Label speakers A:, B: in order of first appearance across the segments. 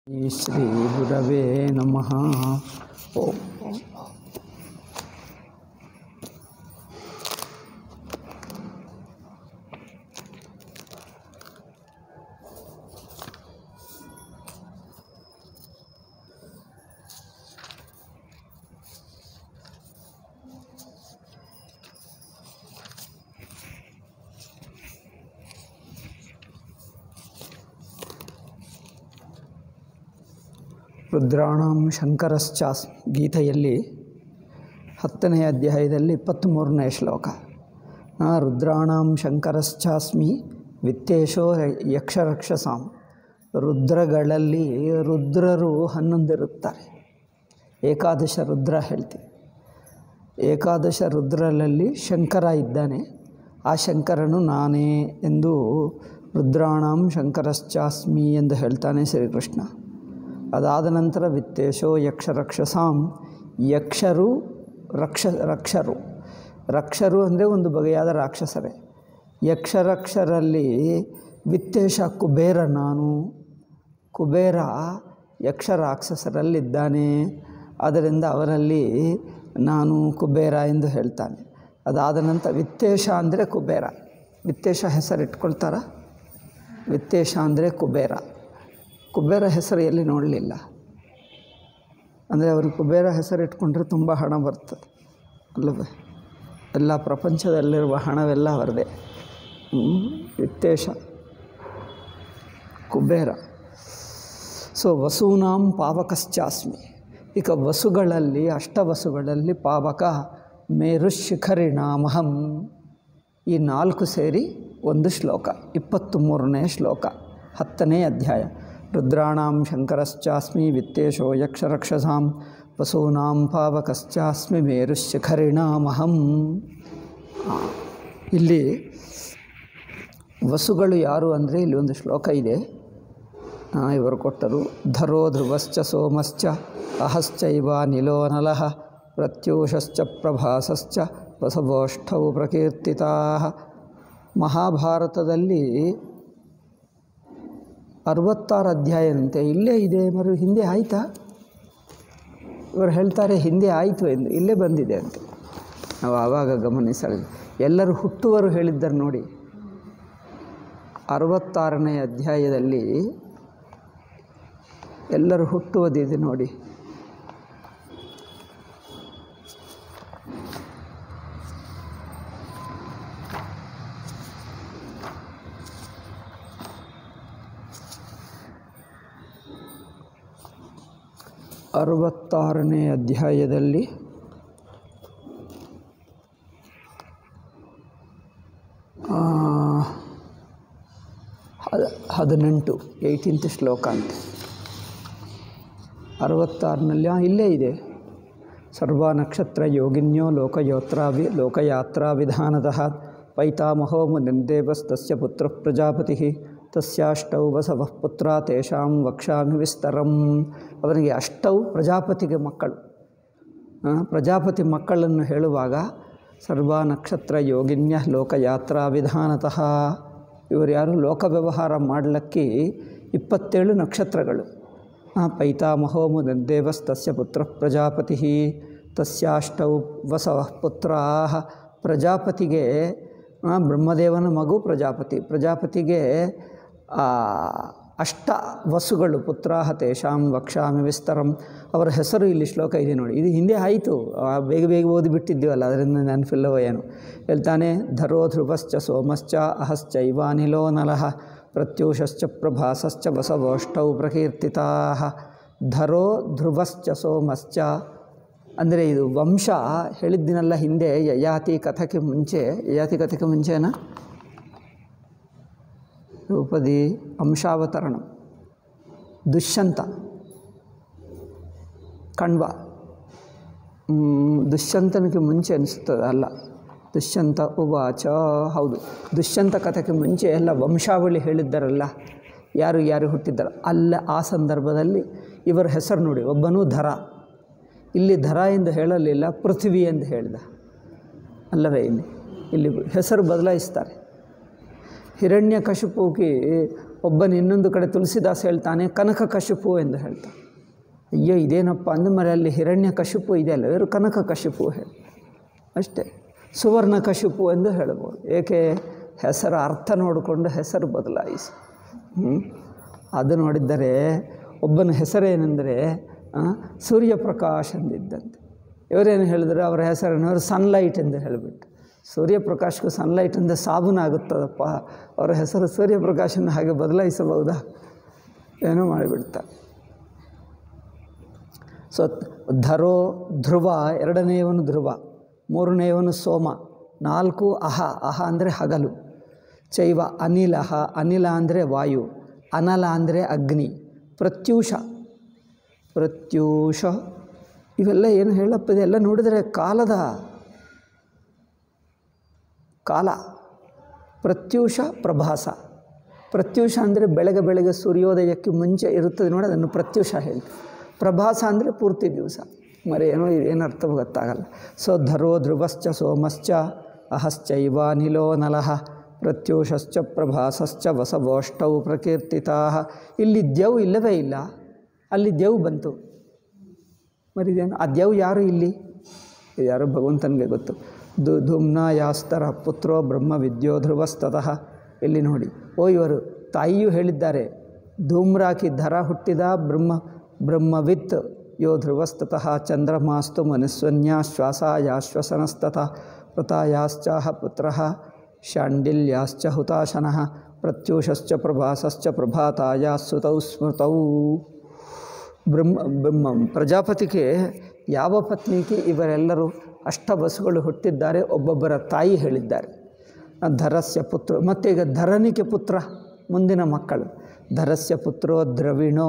A: ಶ್ರೀ ಗುರವೇ ನಮಃ ಓಂ ರುದ್ರಾಣಂ ಶಂಕರಶ್ಚಾಸ್ ಗೀತೆಯಲ್ಲಿ ಹತ್ತನೇ ಅಧ್ಯಾಯದಲ್ಲಿ ಇಪ್ಪತ್ತ್ಮೂರನೇ ಶ್ಲೋಕ ಆ ರುದ್ರಾಣಂ ಶಂಕರಶ್ಚಾಸ್ಮಿ ವಿತ್ತೇಶೋ ಯಕ್ಷರಕ್ಷಸಾಂ ರುದ್ರಗಳಲ್ಲಿ ರುದ್ರರು ಹನ್ನೊಂದಿರುತ್ತಾರೆ ಏಕಾದಶ ರುದ್ರ ಹೇಳ್ತೀವಿ ಏಕಾದಶ ರುದ್ರರಲ್ಲಿ ಶಂಕರ ಇದ್ದಾನೆ ಆ ಶಂಕರನು ನಾನೇ ಎಂದು ರುದ್ರಾಣಂ ಶಂಕರಶ್ಚಾಸ್ಮಿ ಎಂದು ಹೇಳ್ತಾನೆ ಶ್ರೀಕೃಷ್ಣ ಅದಾದ ನಂತರ ವಿತ್ತೇಶೋ ಯಕ್ಷರಕ್ಷಸಾಂ ಯಕ್ಷರು ರಕ್ಷ ರಕ್ಷರು ರಕ್ಷರು ಅಂದರೆ ಒಂದು ಬಗೆಯಾದ ರಾಕ್ಷಸರೇ ಯಕ್ಷರಕ್ಷರಲ್ಲಿ ವಿತ್ತೇಶ ಕುಬೇರ ನಾನು ಕುಬೇರ ಯಕ್ಷ ರಾಕ್ಷಸರಲ್ಲಿದ್ದಾನೆ ಅದರಿಂದ ಅವರಲ್ಲಿ ನಾನು ಕುಬೇರ ಎಂದು ಹೇಳ್ತಾನೆ ಅದಾದ ನಂತರ ವಿತ್ತೇಶ ಅಂದರೆ ಕುಬೇರ ವಿತ್ತೇಶ ಹೆಸರಿಟ್ಕೊಳ್ತಾರ ವಿತ್ತೇಶ ಅಂದರೆ ಕುಬೇರ ಕುಬೇರ ಹೆಸರು ಎಲ್ಲಿ ನೋಡಲಿಲ್ಲ ಅಂದರೆ ಅವ್ರಿಗೆ ಕುಬೇರ ಹೆಸರು ಇಟ್ಕೊಂಡ್ರೆ ತುಂಬ ಹಣ ಬರ್ತದೆ ಅಲ್ಲವೇ ಎಲ್ಲ ಪ್ರಪಂಚದಲ್ಲಿರುವ ಹಣವೆಲ್ಲ ಅವರದೇ ವಿತ್ತೇಶ ಕುಬೇರ ಸೊ ವಸೂನಾಂ ಪಾವಕಶ್ಚಾಸ್ಮಿ ಈಗ ವಸುಗಳಲ್ಲಿ ಅಷ್ಟವಸುಗಳಲ್ಲಿ ಪಾವಕ ಮೇರುಶಿಖರಿಣಾಮಹಂ ಈ ನಾಲ್ಕು ಸೇರಿ ಒಂದು ಶ್ಲೋಕ ಇಪ್ಪತ್ತು ಮೂರನೇ ಶ್ಲೋಕ ಹತ್ತನೇ ಅಧ್ಯಾಯ ರುದ್ರಾಣಾಂ ಶಂಕರಶ್ಚಾಸ್ಮಿ ವಿತ್ತೇಶೋ ಯಕ್ಷರಕ್ಷಸಾಂ ವಸೂನಾಂ ಪಾವಕಶ್ಚಾಸ್ಮಿ ಮೇರುಶಿಖರಿಣಾಮಹಂ ಇಲ್ಲಿ ವಸುಗಳು ಯಾರು ಅಂದರೆ ಇಲ್ಲಿ ಒಂದು ಶ್ಲೋಕ ಇದೆ ಇವರು ಕೊಟ್ಟರು ಧರೋ ಧ್ರುವಶ್ಚ ಸೋಮಶ್ಚ ಅಹಶ್ಚೈವ ನಿಲೋ ನಲಃ ಪ್ರತ್ಯೂಷಶ್ಚ ಪ್ರಭಾಸಶ್ಚ ಬಸವೋಷ್ಠವು ಪ್ರಕೀರ್ತಿತಾ ಮಹಾಭಾರತದಲ್ಲಿ ಅರವತ್ತಾರು ಅಧ್ಯಾಯದಂತೆ ಇಲ್ಲೇ ಇದೆ ಮರು ಹಿಂದೆ ಆಯಿತಾ ಇವರು ಹೇಳ್ತಾರೆ ಹಿಂದೆ ಆಯಿತು ಎಂದು ಇಲ್ಲೇ ಬಂದಿದೆ ಅಂತ ನಾವು ಆವಾಗ ಗಮನಿಸಲಿಲ್ಲ ಎಲ್ಲರೂ ಹುಟ್ಟುವರು ಹೇಳಿದ್ದಾರೆ ನೋಡಿ ಅರವತ್ತಾರನೇ ಅಧ್ಯಾಯದಲ್ಲಿ ಎಲ್ಲರೂ ಹುಟ್ಟುವುದಿದೆ ನೋಡಿ ಅರವತ್ತಾರನೇ ಅಧ್ಯಾಯದಲ್ಲಿ ಹದಿನೆಂಟು ಏಯ್ಟೀನ್ತ್ ಶ್ಲೋಕ ಅಂತ ಅರವತ್ತಾರನಲ್ಲಿ ಇಲ್ಲೇ ಇದೆ ಸರ್ವ ನಕ್ಷತ್ರ ಯೋಗಿನ್ಯೋ ಲೋಕಯೋತ್ರಾವಿ ಲೋಕಯಾತ್ರಾ ವಿಧಾನತಃ ಪೈತಾಮಹೋ ಮುನಿರ್ದೇವಸ್ತಸ್ಯ ಪುತ್ರ ಪ್ರಜಾಪತಿ ತಸ್ಯಾಷ್ಟೌ ಬಸವ ಪುತ್ರ ತೇಷಾಂ ವಕ್ಷಾಮಿ ವಿಸ್ತರಂ ಅವನಿಗೆ ಅಷ್ಟೌ ಪ್ರಜಾಪತಿಗೆ ಮಕ್ಕಳು ಪ್ರಜಾಪತಿ ಮಕ್ಕಳನ್ನು ಹೇಳುವಾಗ ಸರ್ವ ನಕ್ಷತ್ರ ಯೋಗಿನ್ಯ ಲೋಕಯಾತ್ರಾ ವಿಧಾನತಃ ಇವರು ಯಾರು ಲೋಕ ವ್ಯವಹಾರ ಮಾಡಲಿಕ್ಕೆ ಇಪ್ಪತ್ತೇಳು ನಕ್ಷತ್ರಗಳು ಪೈತಾಮಹೋ ಮುನಿರ್ದೇವಸ್ತಸ್ಯ ಪುತ್ರ ಪ್ರಜಾಪತಿ ತಸ್ಯಾಷ್ಟೌ ಬಸವ ಪುತ್ರಾ ಪ್ರಜಾಪತಿಗೆ ಬ್ರಹ್ಮದೇವನ ಮಗು ಪ್ರಜಾಪತಿ ಪ್ರಜಾಪತಿಗೆ ಅಷ್ಟ ವಸುಗಳು ಪುತ್ರಾಹ ತೇಷಾಂ ವಕ್ಷಾಮಿ ವಿಸ್ತರಂ ಅವರ ಹೆಸರು ಇಲ್ಲಿ ಶ್ಲೋಕ ಇದೆ ನೋಡಿ ಇದು ಹಿಂದೆ ಆಯಿತು ಬೇಗ ಬೇಗ ಓದಿಬಿಟ್ಟಿದ್ದೀವಲ್ಲ ಅದರಿಂದ ನೆನಪಿಲ್ಲವೋ ಏನು ಹೇಳ್ತಾನೆ ಧರೋ ಧ್ರುವಶ್ಚ ಸೋಮಶ್ಚ ಅಹಶ್ಚೈವಾನಿಲೋ ನಲಃ ಪ್ರತ್ಯೂಷಶ್ಚ ಪ್ರಭಾಸಶ್ಚ ಬಸವೋಷ್ಟೌ ಪ್ರಕೀರ್ತಿತಾ ಧರೋ ಧ್ರುವಶ್ಚ ಸೋಮಶ್ಚ ಅಂದರೆ ಇದು ವಂಶ ಹೇಳಿದ್ದಿನಲ್ಲ ಹಿಂದೆ ಯಯಾತಿ ಕಥಕ್ಕೆ ಮುಂಚೆ ಯಯಾತಿ ಕಥೆಗೆ ಮುಂಚೆನಾ ರೂಪದಿ ಅಂಶಾವತರಣ ದುಷ್ಯಂತ ಕಣ್ವ ದುಷ್ಯಂತನಿಗೆ ಮುಂಚೆ ಅನಿಸ್ತದೆ ಅಲ್ಲ ದುಷ್ಯಂತ ಉವಾಚ ಹೌದು ದುಷ್ಯಂತ ಕಥೆಗೆ ಮುಂಚೆ ಎಲ್ಲ ವಂಶಾವಳಿ ಹೇಳಿದ್ದಾರಲ್ಲ ಯಾರು ಯಾರು ಹುಟ್ಟಿದ್ದಾರೆ ಅಲ್ಲ ಆ ಸಂದರ್ಭದಲ್ಲಿ ಇವರ ಹೆಸರು ನೋಡಿ ಒಬ್ಬನೂ ಧರ ಇಲ್ಲಿ ಧರ ಎಂದು ಹೇಳಲಿಲ್ಲ ಪೃಥ್ವಿ ಎಂದು ಹೇಳಿದ ಅಲ್ಲವೇ ಇಲ್ಲಿ ಇಲ್ಲಿ ಹೆಸರು ಬದಲಾಯಿಸ್ತಾರೆ ಹಿರಣ್ಯಕಶಿಪುಗೆ ಒಬ್ಬನ ಇನ್ನೊಂದು ಕಡೆ ತುಳಸಿದಾಸ ಹೇಳ್ತಾನೆ ಕನಕ ಕಶುಪು ಎಂದು ಹೇಳ್ತಾನೆ ಅಯ್ಯೋ ಇದೇನಪ್ಪ ಅಂದ್ರೆ ಮರೆ ಅಲ್ಲಿ ಹಿರಣ್ಯ ಕಶುಪು ಇದೆಯಲ್ಲ ಇವರು ಕನಕ ಕಶುಪು ಹೇಳಿ ಅಷ್ಟೇ ಸುವರ್ಣ ಕಶುಪು ಎಂದು ಹೇಳ್ಬೋದು ಏಕೆ ಹೆಸರು ಅರ್ಥ ನೋಡಿಕೊಂಡು ಹೆಸರು ಬದಲಾಯಿಸಿ ಹ್ಮ್? ಅದು ನೋಡಿದ್ದರೆ ಒಬ್ಬನ ಹೆಸರೇನೆಂದರೆ ಆ, ಸೂರ್ಯಪ್ರಕಾಶ್ ಎಂದಿದ್ದಂತೆ ಇವರೇನು ಹೇಳಿದ್ರು ಅವರ ಹೆಸರನ್ನು ಅವರು ಸನ್ಲೈಟ್ ಎಂದು ಹೇಳಿಬಿಟ್ಟು ಸೂರ್ಯಪ್ರಕಾಶ್ಗೂ ಸನ್ಲೈಟ್ ಅಂದರೆ ಸಾಬೂನಾಗುತ್ತದಪ್ಪ ಅವರ ಹೆಸರು ಸೂರ್ಯಪ್ರಕಾಶನ್ನು ಹಾಗೆ ಬದಲಾಯಿಸಬಹುದಾ ಏನೋ ಮಾಡಿಬಿಡ್ತಾರೆ ಸೊ ಧರೋ ಧ್ರುವ ಎರಡನೆಯವನು ಧ್ರುವ ಮೂರನೆಯವನು ಸೋಮ ನಾಲ್ಕು ಅಹ ಅಹ ಅಂದರೆ ಹಗಲು ಚೈವ ಅನಿಲ ಅನಿಲ ಅಂದರೆ ವಾಯು ಅನಲ ಅಂದರೆ ಅಗ್ನಿ ಪ್ರತ್ಯೂಷ ಪ್ರತ್ಯೂಷ ಇವೆಲ್ಲ ಏನು ಹೇಳಪ್ಪ ಇದೆಲ್ಲ ನೋಡಿದರೆ ಕಾಲದ ಕಾಲ ಪ್ರತ್ಯೂಷ ಪ್ರಭಾಸ ಪ್ರತ್ಯೂಷ ಅಂದರೆ ಬೆಳಗ್ಗೆ ಬೆಳಗ್ಗೆ ಸೂರ್ಯೋದಯಕ್ಕೆ ಮುಂಚೆ ಇರುತ್ತದೆ ನೋಡಿ ಅದನ್ನು ಪ್ರತ್ಯೂಷ ಹೇಳ್ತೀವಿ ಪ್ರಭಾಸ ಅಂದರೆ ಪೂರ್ತಿ ದಿವಸ ಮರೆ ಏನೋ ಏನು ಅರ್ಥ ಗೊತ್ತಾಗಲ್ಲ ಸೊ ಧರೋ ಧ್ರುವಶ್ಚ ಸೋಮಶ್ಚ ಅಹಶ್ಚೈವ ನಿಲೋ ನಲಃ ಪ್ರತ್ಯೂಷಶ್ಚ ಪ್ರಭಾಸಶ್ಚ ವಸವೋಷ್ಟೌ ಪ್ರಕೀರ್ತಿತಾ ಇಲ್ಲಿ ದೇವ್ ಇಲ್ಲವೇ ಇಲ್ಲ ಅಲ್ಲಿ ದೇವ್ ಬಂತು ಮರಿದೇನು ಆ ದೇವ್ ಯಾರು ಇಲ್ಲಿ ಇದು ಯಾರೋ ಭಗವಂತನಿಗೆ ಗೊತ್ತು ದು ಧೂಮ್ನ ಯಾಸ್ತರ ಪುತ್ರೋ ಬ್ರಹ್ಮ ವಿದ್ಯೋ ಧ್ರುವಸ್ತತಃ ಇಲ್ಲಿ ನೋಡಿ ಓ ಇವರು ತಾಯಿಯೂ ಹೇಳಿದ್ದಾರೆ ಧೂಮ್ರಾಕಿ ಧರ ಹುಟ್ಟಿದ ಬ್ರಹ್ಮ ಬ್ರಹ್ಮವಿತ್ ಯೋ ಧ್ರುವಸ್ತತಃ ಚಂದ್ರಮಾಸ್ತು ಮನುಸ್ವನ್ಯಾಶ್ವಾಸಾಯಾಶ್ವಸನಸ್ತತಃ ಪೃತಾಯಾಶ್ಚಾಹ ಪುತ್ರಃ ಶಾಂಡಿಲ್ಯಾಶ್ಚ ಹುತಾಶನಃ ಪ್ರತ್ಯೂಷಶ್ಚ ಪ್ರಭಾಸಶ್ಚ ಪ್ರಭಾತಾಯ ಸುತೌ ಸ್ಮೃತೌ ಬ್ರಹ್ಮ ಬ್ರಹ್ಮ ಪ್ರಜಾಪತಿಗೆ ಯಾವ ಪತ್ನಿಗೆ ಇವರೆಲ್ಲರೂ ಅಷ್ಟಬಸುಗಳು ಹುಟ್ಟಿದ್ದಾರೆ ಒಬ್ಬೊಬ್ಬರ ತಾಯಿ ಹೇಳಿದ್ದಾರೆ ಧರಸ್ಯ ಪುತ್ರ ಮತ್ತು ಈಗ ಧರನಿಗೆ ಪುತ್ರ ಮುಂದಿನ ಮಕ್ಕಳು ಧರಸ್ಯ ಪುತ್ರೋ ದ್ರವಿಣೋ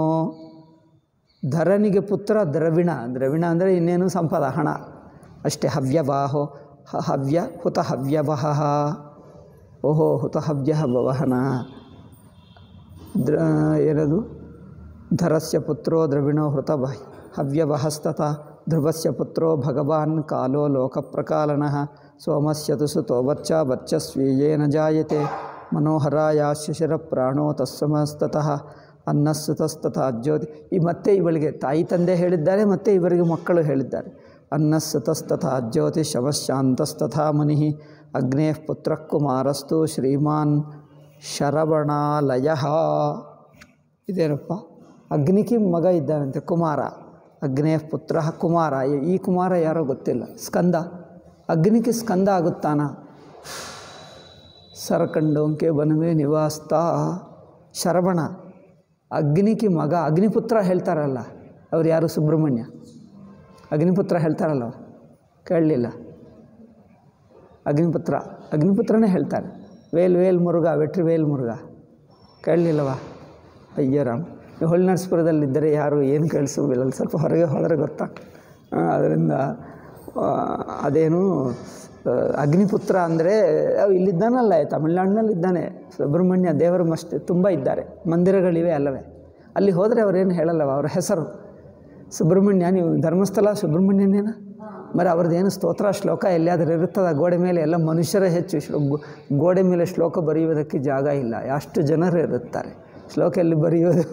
A: ಧರನಿಗೆ ಪುತ್ರ ದ್ರವಿಣ ದ್ರವಿಣ ಅಂದರೆ ಇನ್ನೇನು ಸಂಪದ ಹಣ ಅಷ್ಟೇ ಹವ್ಯವಾಹೋ ಹ- ಹವ್ಯ ಹುತ ಹವ್ಯವಹ ಓಹೋ ಹುತ ಹವ್ಯ ಭವಹನ ದ್ರ ಏನದು ಧರಸ್ಯ ಪುತ್ರೋ ದ್ರವಿಣೋ ಹೃತಭ ಹವ್ಯವಹಸ್ತತ ಧ್ರುವಸ್ಯ ಪುತ್ರೋ ಭಗವಾನ್ ಕಾಲೋ ಲೋಕಪ್ರಕಾಲನಃ ಸೋಮಸ್ಯ ತು ಸುತೋ ವರ್ಚ ವರ್ಚಸ್ವೀಯೇನ ಜಾಯತೆ ಮನೋಹರಾಯ ಶಿಶಿರ ಪ್ರಾಣೋ ತತ್ಸಮಸ್ತತಃ ಅನ್ನಸ್ಸುತಸ್ತತಃ ಜ್ಯೋತಿ ಈ ಮತ್ತೆ ಇವಳಿಗೆ ತಾಯಿ ತಂದೆ ಹೇಳಿದ್ದಾರೆ ಮತ್ತು ಇವರಿಗೆ ಮಕ್ಕಳು ಹೇಳಿದ್ದಾರೆ ಅನ್ನಸ್ಸುತಸ್ತತಃ ಜ್ಯೋತಿ ಶವಶಾಂತಸ್ತಥಾ ಮುನಿ ಅಗ್ನೇ ಪುತ್ರ ಕುಮಾರಸ್ತು ಶ್ರೀಮಾನ್ ಶರವಣಾಲಯ ಇದೇನಪ್ಪ ಅಗ್ನಿಕಿ ಮಗ ಇದ್ದಾನಂತೆ ಕುಮಾರ ಅಗ್ನೇಯ ಪುತ್ರ ಕುಮಾರ ಈ ಕುಮಾರ ಯಾರೋ ಗೊತ್ತಿಲ್ಲ ಸ್ಕಂದ ಅಗ್ನಿಗೆ ಸ್ಕಂದ ಆಗುತ್ತಾನ ಸರಕಂಡೋಂಕೆ ಬನವೇ ನಿವಾಸ್ತಾ ಶರವಣ ಅಗ್ನಿಕಿ ಮಗ ಅಗ್ನಿಪುತ್ರ ಹೇಳ್ತಾರಲ್ಲ ಅವ್ರು ಯಾರು ಸುಬ್ರಹ್ಮಣ್ಯ ಅಗ್ನಿಪುತ್ರ ಹೇಳ್ತಾರಲ್ಲ ಅವ್ರು ಕೇಳಲಿಲ್ಲ ಅಗ್ನಿಪುತ್ರ ಅಗ್ನಿಪುತ್ರನೇ ಹೇಳ್ತಾರೆ ವೇಲ್ ವೇಲ್ ಮುರುಗ ವೆಟ್ರಿ ವೇಲ್ ಮುರುಗ ಕೇಳಲಿಲ್ಲವಾ ಅಯ್ಯೋ ರಾಮ್ ಈ ಹೊಳ್ನರ್ಸ್ಪುರದಲ್ಲಿದ್ದರೆ ಯಾರು ಏನು ಕೇಳಿಸೋದಿಲ್ಲ ಅಲ್ಲಿ ಸ್ವಲ್ಪ ಹೊರಗೆ ಹೋದರೆ ಗೊತ್ತಾ ಅದರಿಂದ ಅದೇನು ಆ, ಅಗ್ನಿಪುತ್ರ ಅಂದರೆ ಅವು ಇಲ್ಲಿದ್ದಾನಲ್ಲ ತಮಿಳ್ನಾಡಿನಲ್ಲಿದ್ದಾನೆ ಸುಬ್ರಹ್ಮಣ್ಯ ದೇವರ ಮಸ್ತ್ ತುಂಬ ಇದ್ದಾರೆ ಮಂದಿರಗಳಿವೆ ಅಲ್ಲವೇ ಅಲ್ಲಿ ಹೋದರೆ ಅವರೇನು ಹೇಳಲ್ಲವ ಅವರ ಹೆಸರು ಸುಬ್ರಹ್ಮಣ್ಯ ನೀವು ಧರ್ಮಸ್ಥಳ ಸುಬ್ರಹ್ಮಣ್ಯನೇನ మరి ಅವ್ರದ್ದೇನು ಸ್ತೋತ್ರ ಶ್ಲೋಕ ಎಲ್ಲಿಯಾದರೂ ಇರುತ್ತದ ಗೋಡೆ ಮೇಲೆ ಎಲ್ಲ ಮನುಷ್ಯರೇ ಹೆಚ್ಚು ಶ್ಲೋ ಗೋ- ಗೋಡೆ ಮೇಲೆ ಶ್ಲೋಕ ಬರೆಯುವುದಕ್ಕೆ ಜಾಗ ಇಲ್ಲ ಅಷ್ಟು ಜನರು ಇರುತ್ತಾರೆ ಶ್ಲೋಕ ಎಲ್ಲಿ ಬರೆಯೋದು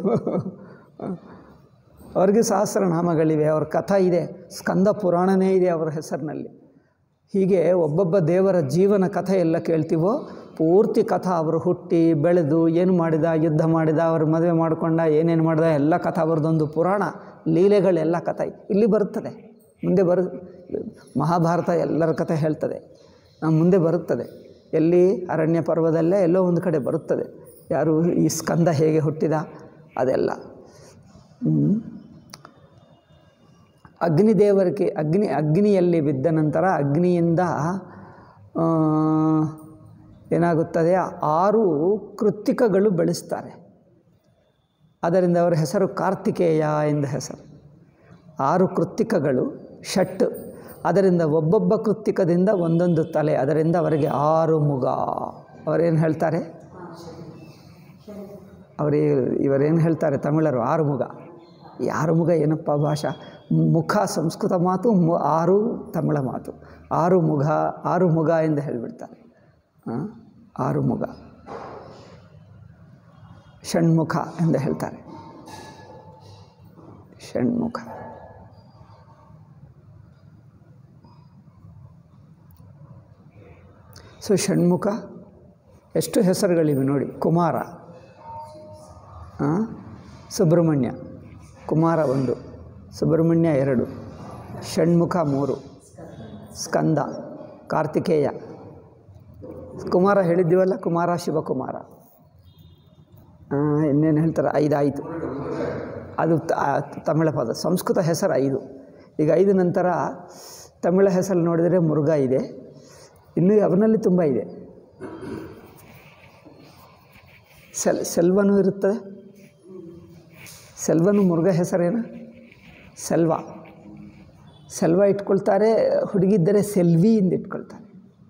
A: ಅವ್ರಿಗೆ ಸಹಸ್ರನಾಮಗಳಿವೆ ಅವ್ರ ಕಥಾ ಇದೆ ಸ್ಕಂದ ಪುರಾಣನೇ ಇದೆ ಅವರ ಹೆಸರಿನಲ್ಲಿ ಹೀಗೆ ಒಬ್ಬೊಬ್ಬ ದೇವರ ಜೀವನ ಕಥೆ ಎಲ್ಲ ಕೇಳ್ತೀವೋ ಪೂರ್ತಿ ಕಥಾ ಅವರು ಹುಟ್ಟಿ ಬೆಳೆದು ಏನು ಮಾಡಿದ ಯುದ್ಧ ಮಾಡಿದ ಅವರು ಮದುವೆ ಮಾಡಿಕೊಂಡ ಏನೇನು ಮಾಡಿದ ಎಲ್ಲ ಕಥಾ ಅವ್ರದ್ದೊಂದು ಪುರಾಣ ಲೀಲೆಗಳೆಲ್ಲ ಕಥೆ ಇಲ್ಲಿ ಬರುತ್ತದೆ ಮುಂದೆ ಬರು ಮಹಾಭಾರತ ಎಲ್ಲರ ಕಥೆ ಹೇಳ್ತದೆ ಆ, ಮುಂದೆ ಬರುತ್ತದೆ ಎಲ್ಲಿ ಅರಣ್ಯ ಪರ್ವದಲ್ಲೇ ಎಲ್ಲೋ ಒಂದು ಕಡೆ ಬರುತ್ತದೆ ಯಾರು ಈ ಸ್ಕಂದ ಹೇಗೆ ಹುಟ್ಟಿದ ಅದೆಲ್ಲ ಹ್ಮ್. ಅಗ್ನಿದೇವರಿಗೆ ಅಗ್ನಿ ಅಗ್ನಿಯಲ್ಲಿ ಬಿದ್ದ ನಂತರ ಅಗ್ನಿಯಿಂದ ಆ, ಏನಾಗುತ್ತದೆ ಆರು ಕೃತ್ತಿಕಗಳು ಬೆಳೆಸ್ತಾರೆ ಅದರಿಂದ ಅವರ ಹೆಸರು ಕಾರ್ತಿಕೇಯ ಎಂದ ಹೆಸರು ಆರು ಕೃತ್ತಿಕಗಳು ಷಟ್ ಅದರಿಂದ ಒಬ್ಬೊಬ್ಬ ಕೃತ್ತಿಕದಿಂದ ಒಂದೊಂದು ತಲೆ ಅದರಿಂದ ಅವರಿಗೆ ಆರು ಮುಗ ಅವರೇನು ಹೇಳ್ತಾರೆ ಅವರೇ ಇವರೇನು ಹೇಳ್ತಾರೆ ತಮಿಳರು ಆರು ಮುಗ ಈ ಆರು ಮುಗ ಏನಪ್ಪ ಭಾಷಾ ಮುಖ ಸಂಸ್ಕೃತ ಮಾತು ಮು ಆರು ತಮಿಳ ಮಾತು ಆರು ಮುಗ ಆರು ಮುಗ ಎಂದು ಹೇಳಿಬಿಡ್ತಾರೆ ಆ, ಆರು ಮುಗ ಷಣ್ಮುಖ ಎಂದು ಹೇಳ್ತಾರೆ ಷಣ್ಮುಖ ಸೊ ಷಣ್ಮುಖ ಎಷ್ಟು ಹೆಸರುಗಳಿವೆ ನೋಡಿ ಕುಮಾರ ಆ? ಸುಬ್ರಹ್ಮಣ್ಯ ಕುಮಾರ ಒಂದು ಸುಬ್ರಹ್ಮಣ್ಯ ಎರಡು ಷಣ್ಮುಖ ಮೂರು ಸ್ಕಂದ ಕಾರ್ತಿಕೇಯ ಕುಮಾರ ಹೇಳಿದ್ದೀವಲ್ಲ ಕುಮಾರ ಶಿವಕುಮಾರ ಆ, ಇನ್ನೇನು ಹೇಳ್ತಾರೆ ಐದು ಆಯಿತು ಅದು ತ- ಆ, ತಮಿಳ ಪದ ಸಂಸ್ಕೃತ ಹೆಸರು ಐದು ಈಗ ಐದು ನಂತರ ತಮಿಳ ಹೆಸರು ನೋಡಿದರೆ ಮುರುಘಾ ಇದೆ ಇನ್ನೂ ಅವನಲ್ಲಿ ತುಂಬ ಇದೆ ಸೆಲ್ ಸೆಲ್ವನು ಇರುತ್ತದೆ ಸೆಲ್ವನು ಮುರುಘಾ ಹೆಸರೇನು ಸೆಲ್ವ ಸೆಲ್ವ ಇಟ್ಕೊಳ್ತಾರೆ ಹುಡುಗಿದ್ದರೆ ಸೆಲ್ವಿ ಎಂದು ಇಟ್ಕೊಳ್ತಾರೆ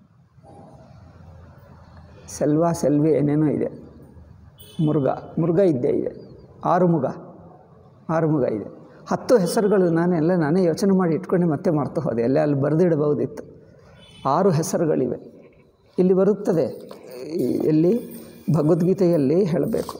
A: ಸೆಲ್ವ ಸೆಲ್ವಿ ಏನೇನೋ ಇದೆ ಮುರುಘ ಮುರುಘ ಇದ್ದೇ ಇದೆ ಆರುಮುಗ ಆರುಮುಗ ಇದೆ ಹತ್ತು ಹೆಸರುಗಳು ನಾನೆಲ್ಲ ನಾನೇ ಯೋಚನೆ ಮಾಡಿ ಇಟ್ಕೊಂಡು ಮತ್ತೆ ಮರ್ತು ಹೋದೆ ಎಲ್ಲ ಅಲ್ಲಿ ಬರೆದಿಡಬಹುದಿತ್ತು ಆರು ಹೆಸರುಗಳಿವೆ ಇಲ್ಲಿ ಬರುತ್ತದೆ ಈ- ಎಲ್ಲಿ ಭಗವದ್ಗೀತೆಯಲ್ಲಿ ಹೇಳಬೇಕು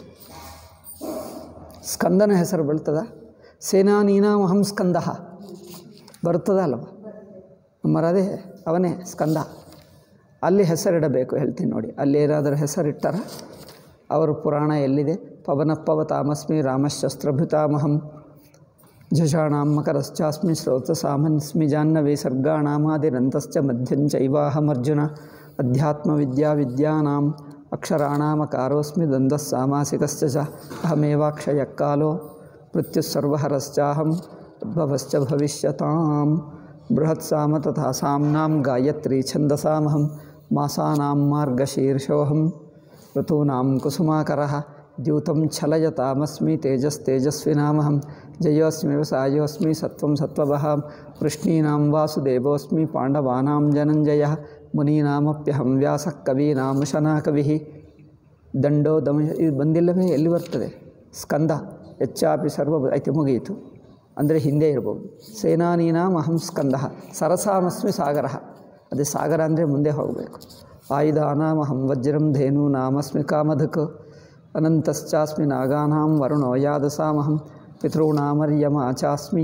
A: ಸ್ಕಂದನ ಹೆಸರು ಬರ್ತದ ಸೇನಾನೀನಾಮಹಂ ಸ್ಕಂದ ಬರುತ್ತದ ಅಲ್ಲವ ಮರದೇ ಅವನೇ ಸ್ಕಂದ ಅಲ್ಲಿ ಹೆಸರಿಡಬೇಕು ಹೇಳ್ತೀನಿ ನೋಡಿ ಅಲ್ಲಿ ಏನಾದರೂ ಹೆಸರಿಟ್ಟಾರ ಅವರ ಪುರಾಣ ಎಲ್ಲಿದೆ ಪವನಪ್ಪವತಾಮಸ್ಮಿ ರಾಮಶಸ್ತ್ರಭೃತಾಮಹಂ ಜುಷಾಣಾಂ ಮಕರಶ್ಚಾಸ್ಮಿ ಶ್ರೋತಸಾಮನ್ಸ್ಮಿ ಜಾಹ್ನವೇ ಸರ್ಗಾಣಾಮಾದಿರಂತಶ್ಚ ಮಧ್ಯಂಚೈವಾಹಮರ್ಜುನ ಅಧ್ಯಾತ್ಮವಿದ್ಯಾ ವಿದ್ಯಾನಾಂ ಅಕ್ಷರಾಣಾಮಕಾರೋಸ್ಮಿ ದ್ವಂದ್ವಃ ಸಾಮಾಸಿಕಶ್ಚ ಚ ಅಹಮೇವಾಕ್ಷಯಕಾಲೋ ಮೃತ್ಯುಸ್ಸರ್ವಹರಶ್ಚಾಹಂ ಉದ್ಭವಶ್ಚ ಭವಿಷ್ಯತಾಂ ಬೃಹತ್ಸಾಮ ತಥಾ ಸಾಮ್ನಾಂ ಗಾಯತ್ರಿ ಛಂದಸಾಮಹಂ ಮಾಸಾನಾಂ ಮಾರ್ಗಶೀರ್ಷೋಹಂ ಋತೂನಾಂ ಕುಸುಮಾಕರಃ द्यूतं छलयतामस्मि तेजस्तेजस्विनामहं जयोऽस्मि सायोऽस्मि सत्त्वं सत्त्ववहां वृष्णीनां वासुदेवोऽस्मि पाण्डवानां जनञ्जयः ಮುನೀನಾಮಪ್ಯಹಂ ವ್ಯಾಸಃ ಕವೀನಾಮುಶನಾ ಕವಿ ದಂಡೋ ದಮ ಇದು ಬಂದಿಲ್ಲವೇ ಎಲ್ಲಿ ಬರ್ತದೆ ಸ್ಕಂದ ಹೆಚ್ಚಾಪಿ ಸರ್ವ ಐತೆ ಮುಗಿಯಿತು ಅಂದರೆ ಹಿಂದೆ ಇರ್ಬೋದು ಸೇನಾನೀನಾಂ ಅಹಂ ಸ್ಕಂದ ಸರಸಾಮಸ್ಮಿ ಸಾಗರ ಅದೇ ಸಾಗರ ಅಂದರೆ ಮುಂದೆ ಹೋಗಬೇಕು ಆಯುಧಾನಾಮಹಂ ವಜ್ರಂ ಧೇನು ನಾಮಸ್ಮಿ ಕಾಮಧಕ್ ಅನಂತಶ್ಚಾಸ್ಮಿ ನಾಗಾನಾಂ ವರುಣೋ ಯಾದಸಾಮಹಂ ಪಿತॄಣಾಮರ್ಯಮ ಚಾಸ್ಮಿ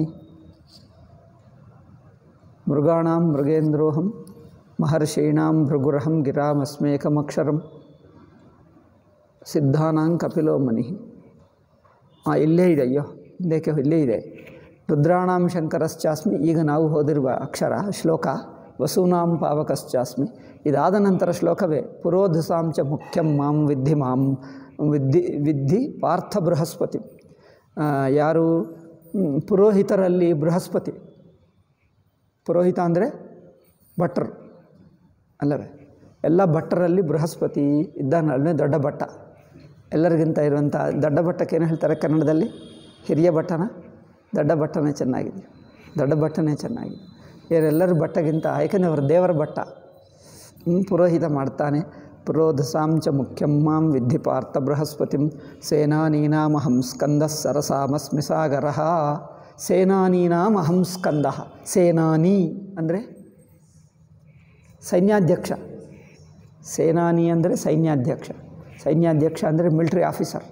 A: ಮೃಗಾಣಾಂ ಮೃಗೇಂದ್ರೋಹಂ ಮಹರ್ಷೀಣಾಂ ಭೃಗುರಹಂ ಗಿರಾಮಸ್ಮೇಕಮಕ್ಷರಂ ಸಿದ್ಧಾನಾಂ ಕಪಿಲೋ ಮನಿ ಹಾಂ ಇಲ್ಲೇ ಇದೆ ಅಯ್ಯೋ ಹಿಂದಕ್ಕೆ ಇಲ್ಲೇ ಇದೆ ರುದ್ರಾಣಾಂ ಶಂಕರಶ್ಚಾಸ್ಮಿ ಈಗ ನಾವು ಓದಿರುವ ಅಕ್ಷರ ಶ್ಲೋಕ ವಸೂನಾಂ ಪಾವಕಶ್ಚಾಸ್ಮಿ ಇದಾದ ನಂತರ ಶ್ಲೋಕವೇ ಪುರೋಧಸಾಂಚ ಮುಖ್ಯಂ ಮಾಂ ವಿದ್ಧಿ ಮಾಂ ವಿದ್ಧಿ ವಿದ್ಧಿ ಪಾರ್ಥ ಬೃಹಸ್ಪತಿ ಆ, ಯಾರು ಹ್ಮ್, ಪುರೋಹಿತರಲ್ಲಿ ಬೃಹಸ್ಪತಿ ಪುರೋಹಿತ ಅಂದರೆ ಭಟ್ರು ಅಲ್ಲವೇ ಎಲ್ಲ ಭಟ್ಟರಲ್ಲಿ ಬೃಹಸ್ಪತಿ ಇದ್ದಾನಲ್ಲೇ ದೊಡ್ಡ ಭಟ್ಟ ಎಲ್ಲರಿಗಿಂತ ಇರುವಂಥ ದೊಡ್ಡ ಭಟ್ಟಕ್ಕೆ ಏನು ಹೇಳ್ತಾರೆ ಕನ್ನಡದಲ್ಲಿ ಹಿರಿಯ ಭಟ್ಟನ ದೊಡ್ಡ ಭಟ್ಟನೇ ಚೆನ್ನಾಗಿದೆ ದೊಡ್ಡ ಭಟ್ಟನೇ ಚೆನ್ನಾಗಿದೆ ಇವರೆಲ್ಲರ ಭಟ್ಟಗಿಂತ ಯಾಕಂದರೆ ಅವರು ದೇವರ ಭಟ್ಟ ಹ್ಮ್, ಪುರೋಹಿತ ಮಾಡ್ತಾನೆ ಪುರೋಧಸಾಂಚ ಮುಖ್ಯಂ ಮಾಂ ವಿದ್ಧಿ ಪಾರ್ಥ ಬೃಹಸ್ಪತಿಂ ಸೇನಾನೀನಾಮಹಂ ಸ್ಕಂದ ಸರಸಾಮಸ್ಮಿ ಸಾಗರ ಸೇನಾನೀನಾಮಹಂ ಸ್ಕಂದ ಸೇನಾನಿ ಅಂದರೆ ಸೈನ್ಯಾಧ್ಯಕ್ಷ ಸೇನಾನಿ ಅಂದರೆ ಸೈನ್ಯಾಧ್ಯಕ್ಷ ಸೈನ್ಯಾಧ್ಯಕ್ಷ ಅಂದರೆ ಮಿಲ್ಟ್ರಿ ಆಫೀಸರ್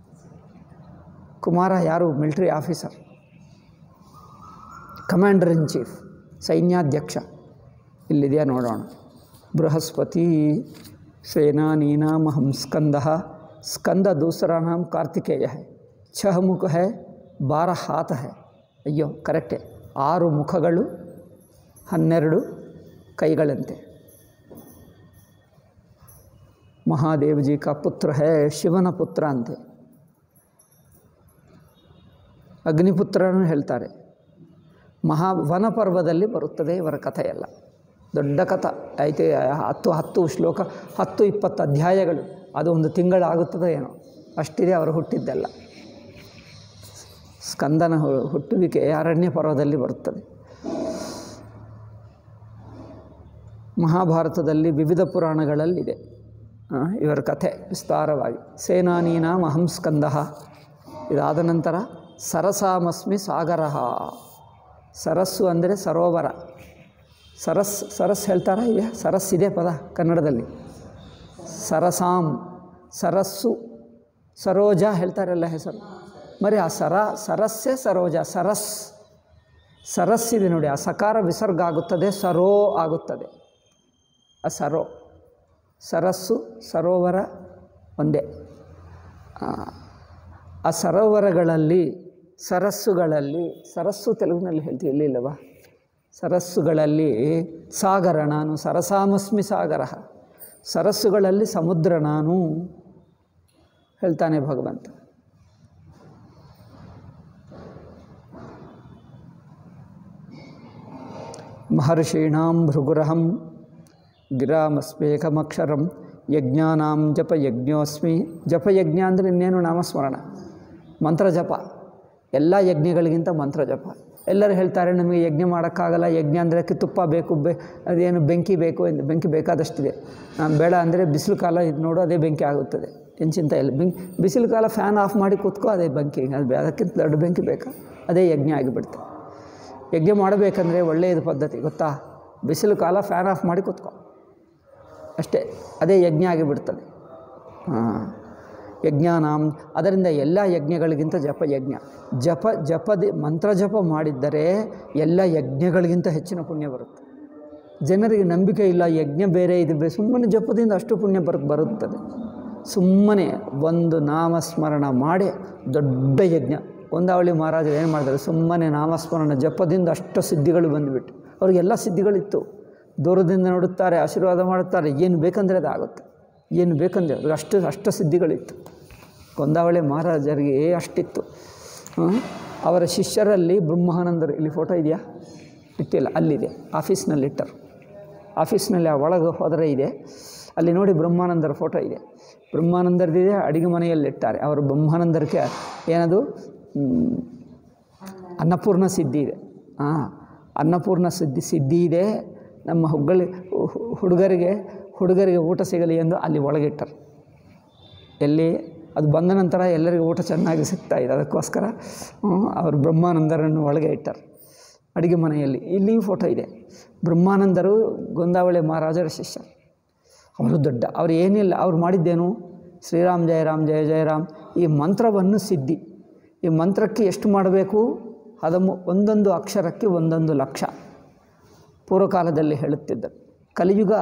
A: ಕುಮಾರ ಯಾರು military officer commander in chief ಸೈನ್ಯಾಧ್ಯಕ್ಷ ಇಲ್ಲಿದೆಯಾ ನೋಡೋಣ ಬೃಹಸ್ಪತಿ ಸೇನಾನೀನಾಮಹಂ ಸ್ಕಂದ ಸ್ಕಂದ दूसरा नाम कार्तिकेय है छह मुख है बारह हाथ है ಅಯ್ಯೋ ಕರೆಕ್ಟೇ ಆರು ಮುಖಗಳು ಹನ್ನೆರಡು ಕೈಗಳಂತೆ ಮಹಾದೇವ್ ಜಿ ಕಾ ಪುತ್ರ ಹೇ ಶಿವನ ಪುತ್ರ ಅಂತೆ ಅಗ್ನಿಪುತ್ರನೂ ಹೇಳ್ತಾರೆ ಮಹಾ ವನಪರ್ವದಲ್ಲಿ ಬರುತ್ತದೆ ಇವರ ಕಥೆಯೆಲ್ಲ ದೊಡ್ಡ ಕಥ ಐತೆ ಹತ್ತು ಹತ್ತು ಶ್ಲೋಕ ಹತ್ತು ಇಪ್ಪತ್ತು ಅಧ್ಯಾಯಗಳು ಅದು ಒಂದು ತಿಂಗಳಾಗುತ್ತದೆ ಏನೋ ಅಷ್ಟಿದೆ ಅವರು ಹುಟ್ಟಿದ್ದೆಲ್ಲ ಸ್ಕಂದನ ಹು- ಹುಟ್ಟುವಿಕೆ ಅರಣ್ಯ ಪರ್ವದಲ್ಲಿ ಬರುತ್ತದೆ ಮಹಾಭಾರತದಲ್ಲಿ ವಿವಿಧ ಪುರಾಣಗಳಲ್ಲಿದೆ ಆ, ಇವರ ಕಥೆ ವಿಸ್ತಾರವಾಗಿ ಸೇನಾನೀನಾಂ ಅಹಂ ಸ್ಕಂದ ಇದಾದ ನಂತರ ಸರಸಾಮಸ್ಮಿ ಸಾಗರ ಸರಸ್ಸು ಅಂದರೆ ಸರೋವರ ಸರಸ್ ಸರಸ್ ಹೇಳ್ತಾರಾ ಈಗ ಸರಸ್ ಇದೆ ಪದ ಕನ್ನಡದಲ್ಲಿ ಸರಸಾಂ ಸರಸ್ಸು ಸರೋಜ ಹೇಳ್ತಾರಲ್ಲ ಹೆಸರು మరి ಆ ಸರ ಸರಸ್ಸೇ ಸರೋಜ ಸರಸ್ ಸರಸ್ಸಿದೆ ನೋಡಿ ಆ ಸಕಾರ ವಿಸರ್ಗ ಆಗುತ್ತದೆ ಸರೋ ಆಗುತ್ತದೆ ಆ ಸರೋ ಸರಸ್ಸು ಸರೋವರ ಒಂದೇ ಆ, ಆ ಸರೋವರಗಳಲ್ಲಿ ಸರಸ್ಸುಗಳಲ್ಲಿ ಸರಸ್ಸು ತೆಲುಗಿನಲ್ಲಿ ಹೇಳ್ತೀವಿ ಇಲ್ಲಿಲ್ಲವ ಸರಸ್ಸುಗಳಲ್ಲಿ ಸಾಗರ ನಾನು ಸರಸಾಮಸ್ಮಿ ಸಾಗರ ಸರಸ್ಸುಗಳಲ್ಲಿ ಸಮುದ್ರ ನಾನು ಹೇಳ್ತಾನೆ ಭಗವಂತ ಮಹರ್ಷೀಣಾಂ ಭೃಗುರಹಂ ಗಿರಾಮಸ್ಮೇಕಮಕ್ಷರಂ ಯಜ್ಞಾನಾಂ ಜಪ ಯಜ್ಞೋಸ್ಮಿ ಜಪ ಯಜ್ಞ ಅಂದರೆ ಇನ್ನೇನು ನಾಮಸ್ಮರಣ ಮಂತ್ರ ಜಪ ಎಲ್ಲ ಯಜ್ಞಗಳಿಗಿಂತ ಮಂತ್ರ ಜಪ ಎಲ್ಲರೂ ಹೇಳ್ತಾರೆ ನಮಗೆ ಯಜ್ಞ ಮಾಡೋಕ್ಕಾಗಲ್ಲ ಯಜ್ಞ ಅಂದರೆ ತುಪ್ಪ ಬೇಕು ಬೆ ಅದೇನು ಬೆಂಕಿ ಬೇಕು ಎಂದು ಬೆಂಕಿ ಬೇಕಾದಷ್ಟಿದೆ ನಾನು ಬೇಡ ಅಂದರೆ ಬಿಸಿಲು ಕಾಲ ಇದು ನೋಡು ಅದೇ ಬೆಂಕಿ ಆಗುತ್ತದೆ ಏನು ಚಿಂತೆ ಇಲ್ಲ ಬೆಂಕಿ ಬಿಸಿಲು ಕಾಲ ಫ್ಯಾನ್ ಆಫ್ ಮಾಡಿ ಕೂತ್ಕೋ ಅದೇ ಬೆಂಕಿ ಅದು ಬೇ- ಅದಕ್ಕಿಂತ ದೊಡ್ಡ ಬೆಂಕಿ ಬೇಕಾ ಅದೇ ಯಜ್ಞ ಆಗಿಬಿಡ್ತು ಯಜ್ಞ ಮಾಡಬೇಕಂದ್ರೆ ಒಳ್ಳೆಯದು ಪದ್ಧತಿ ಗೊತ್ತಾ ಬಿಸಿಲು ಕಾಲ ಫ್ಯಾನ್ ಆಫ್ ಮಾಡಿ ಕೂತ್ಕೋ ಅಷ್ಟೇ ಅದೇ ಯಜ್ಞ ಆಗಿಬಿಡ್ತದೆ ಹಾಂ ಯಜ್ಞಾನಾಂ ಅದರಿಂದ ಎಲ್ಲ ಯಜ್ಞಗಳಿಗಿಂತ ಜಪ ಯಜ್ಞ ಜಪ ಜಪದಿ ಮಂತ್ರ ಜಪ ಮಾಡಿದ್ದರೆ ಎಲ್ಲ ಯಜ್ಞಗಳಿಗಿಂತ ಹೆಚ್ಚಿನ ಪುಣ್ಯ ಬರುತ್ತೆ ಜನರಿಗೆ ನಂಬಿಕೆ ಇಲ್ಲ ಯಜ್ಞ ಬೇರೆ ಇದು ಬೇರೆ ಸುಮ್ಮನೆ ಜಪದಿಂದ ಅಷ್ಟು ಪುಣ್ಯ ಬರ್ ಬರುತ್ತದೆ ಸುಮ್ಮನೆ ಒಂದು ನಾಮಸ್ಮರಣ ಮಾಡಿ ದೊಡ್ಡ ಯಜ್ಞ ಗೊಂದಾವಳಿ ಮಹಾರಾಜರು ಏನು ಮಾಡಿದ್ದಾರೆ ಸುಮ್ಮನೆ ನಾಮಸ್ಮರಣ ಜಪದಿಂದ ಅಷ್ಟು ಸಿದ್ಧಿಗಳು ಬಂದುಬಿಟ್ಟು ಅವ್ರಿಗೆಲ್ಲ ಸಿದ್ಧಿಗಳಿತ್ತು ದೂರದಿಂದ ನೋಡುತ್ತಾರೆ ಆಶೀರ್ವಾದ ಮಾಡುತ್ತಾರೆ ಏನು ಬೇಕಂದರೆ ಅದು ಆಗುತ್ತೆ ಏನು ಬೇಕಂದರೆ ಅವ್ರಿಗೆ ಅಷ್ಟು ಅಷ್ಟು ಸಿದ್ಧಿಗಳಿತ್ತು ಗೊಂದಾವಳಿ ಮಹಾರಾಜರಿಗೆ ಅಷ್ಟಿತ್ತು ಹ್ಮ್? ಅವರ ಶಿಷ್ಯರಲ್ಲಿ ಬ್ರಹ್ಮಾನಂದರು ಇಲ್ಲಿ ಫೋಟೋ ಇದೆಯಾ ಇಟ್ಟಿಲ್ಲ ಅಲ್ಲಿದೆ ಆಫೀಸ್ನಲ್ಲಿ ಇಟ್ಟರು ಆಫೀಸ್ನಲ್ಲಿ ಆ ಒಳಗೆ ಹೋದರೆ ಇದೆ ಅಲ್ಲಿ ನೋಡಿ ಬ್ರಹ್ಮಾನಂದರ ಫೋಟೋ ಇದೆ ಬ್ರಹ್ಮಾನಂದರದಿದೆ ಅಡಿಗೆ ಮನೆಯಲ್ಲಿ ಇಟ್ಟಾರೆ ಅವರು ಬ್ರಹ್ಮಾನಂದರಿಗೆ ಏನದು ಹ್ಮ್, ಅನ್ನಪೂರ್ಣ ಸಿದ್ಧಿ ಇದೆ ಹಾಂ ಅನ್ನಪೂರ್ಣ ಸಿದ್ಧಿ ಸಿದ್ಧಿ ಇದೆ ನಮ್ಮ ಹುಗ್ಗಳಿ ಹು- ಹುಡುಗರಿಗೆ ಹುಡುಗರಿಗೆ ಊಟ ಸಿಗಲಿ ಎಂದು ಅಲ್ಲಿ ಒಳಗಿಟ್ಟರು ಎಲ್ಲಿ ಅದು ಬಂದ ನಂತರ ಎಲ್ಲರಿಗೂ ಊಟ ಚೆನ್ನಾಗಿ ಸಿಗ್ತಾ ಇದೆ ಅದಕ್ಕೋಸ್ಕರ ಹ್ಮ್, ಅವರು ಬ್ರಹ್ಮಾನಂದರನ್ನು ಒಳಗೆ ಇಟ್ಟರು ಅಡುಗೆ ಮನೆಯಲ್ಲಿ ಇಲ್ಲಿಯೂ ಫೋಟೋ ಇದೆ ಬ್ರಹ್ಮಾನಂದರು ಗೊಂದಾವಳಿ ಮಹಾರಾಜರ ಶಿಷ್ಯ ಅವರು ದೊಡ್ಡ ಅವ್ರು ಏನಿಲ್ಲ ಅವ್ರು ಮಾಡಿದ್ದೇನು ಶ್ರೀರಾಮ್ ಜಯ ರಾಮ್ ಜಯ ಜಯ ರಾಮ್ ಈ ಮಂತ್ರವನ್ನು ಸಿದ್ಧಿ ಈ ಮಂತ್ರಕ್ಕೆ ಎಷ್ಟು ಮಾಡಬೇಕು ಹದಮು ಒಂದೊಂದು ಅಕ್ಷರಕ್ಕೆ ಒಂದೊಂದು ಲಕ್ಷ ಪೂರ್ವಕಾಲದಲ್ಲಿ ಹೇಳುತ್ತಿದ್ದರು ಕಲಿಯುಗ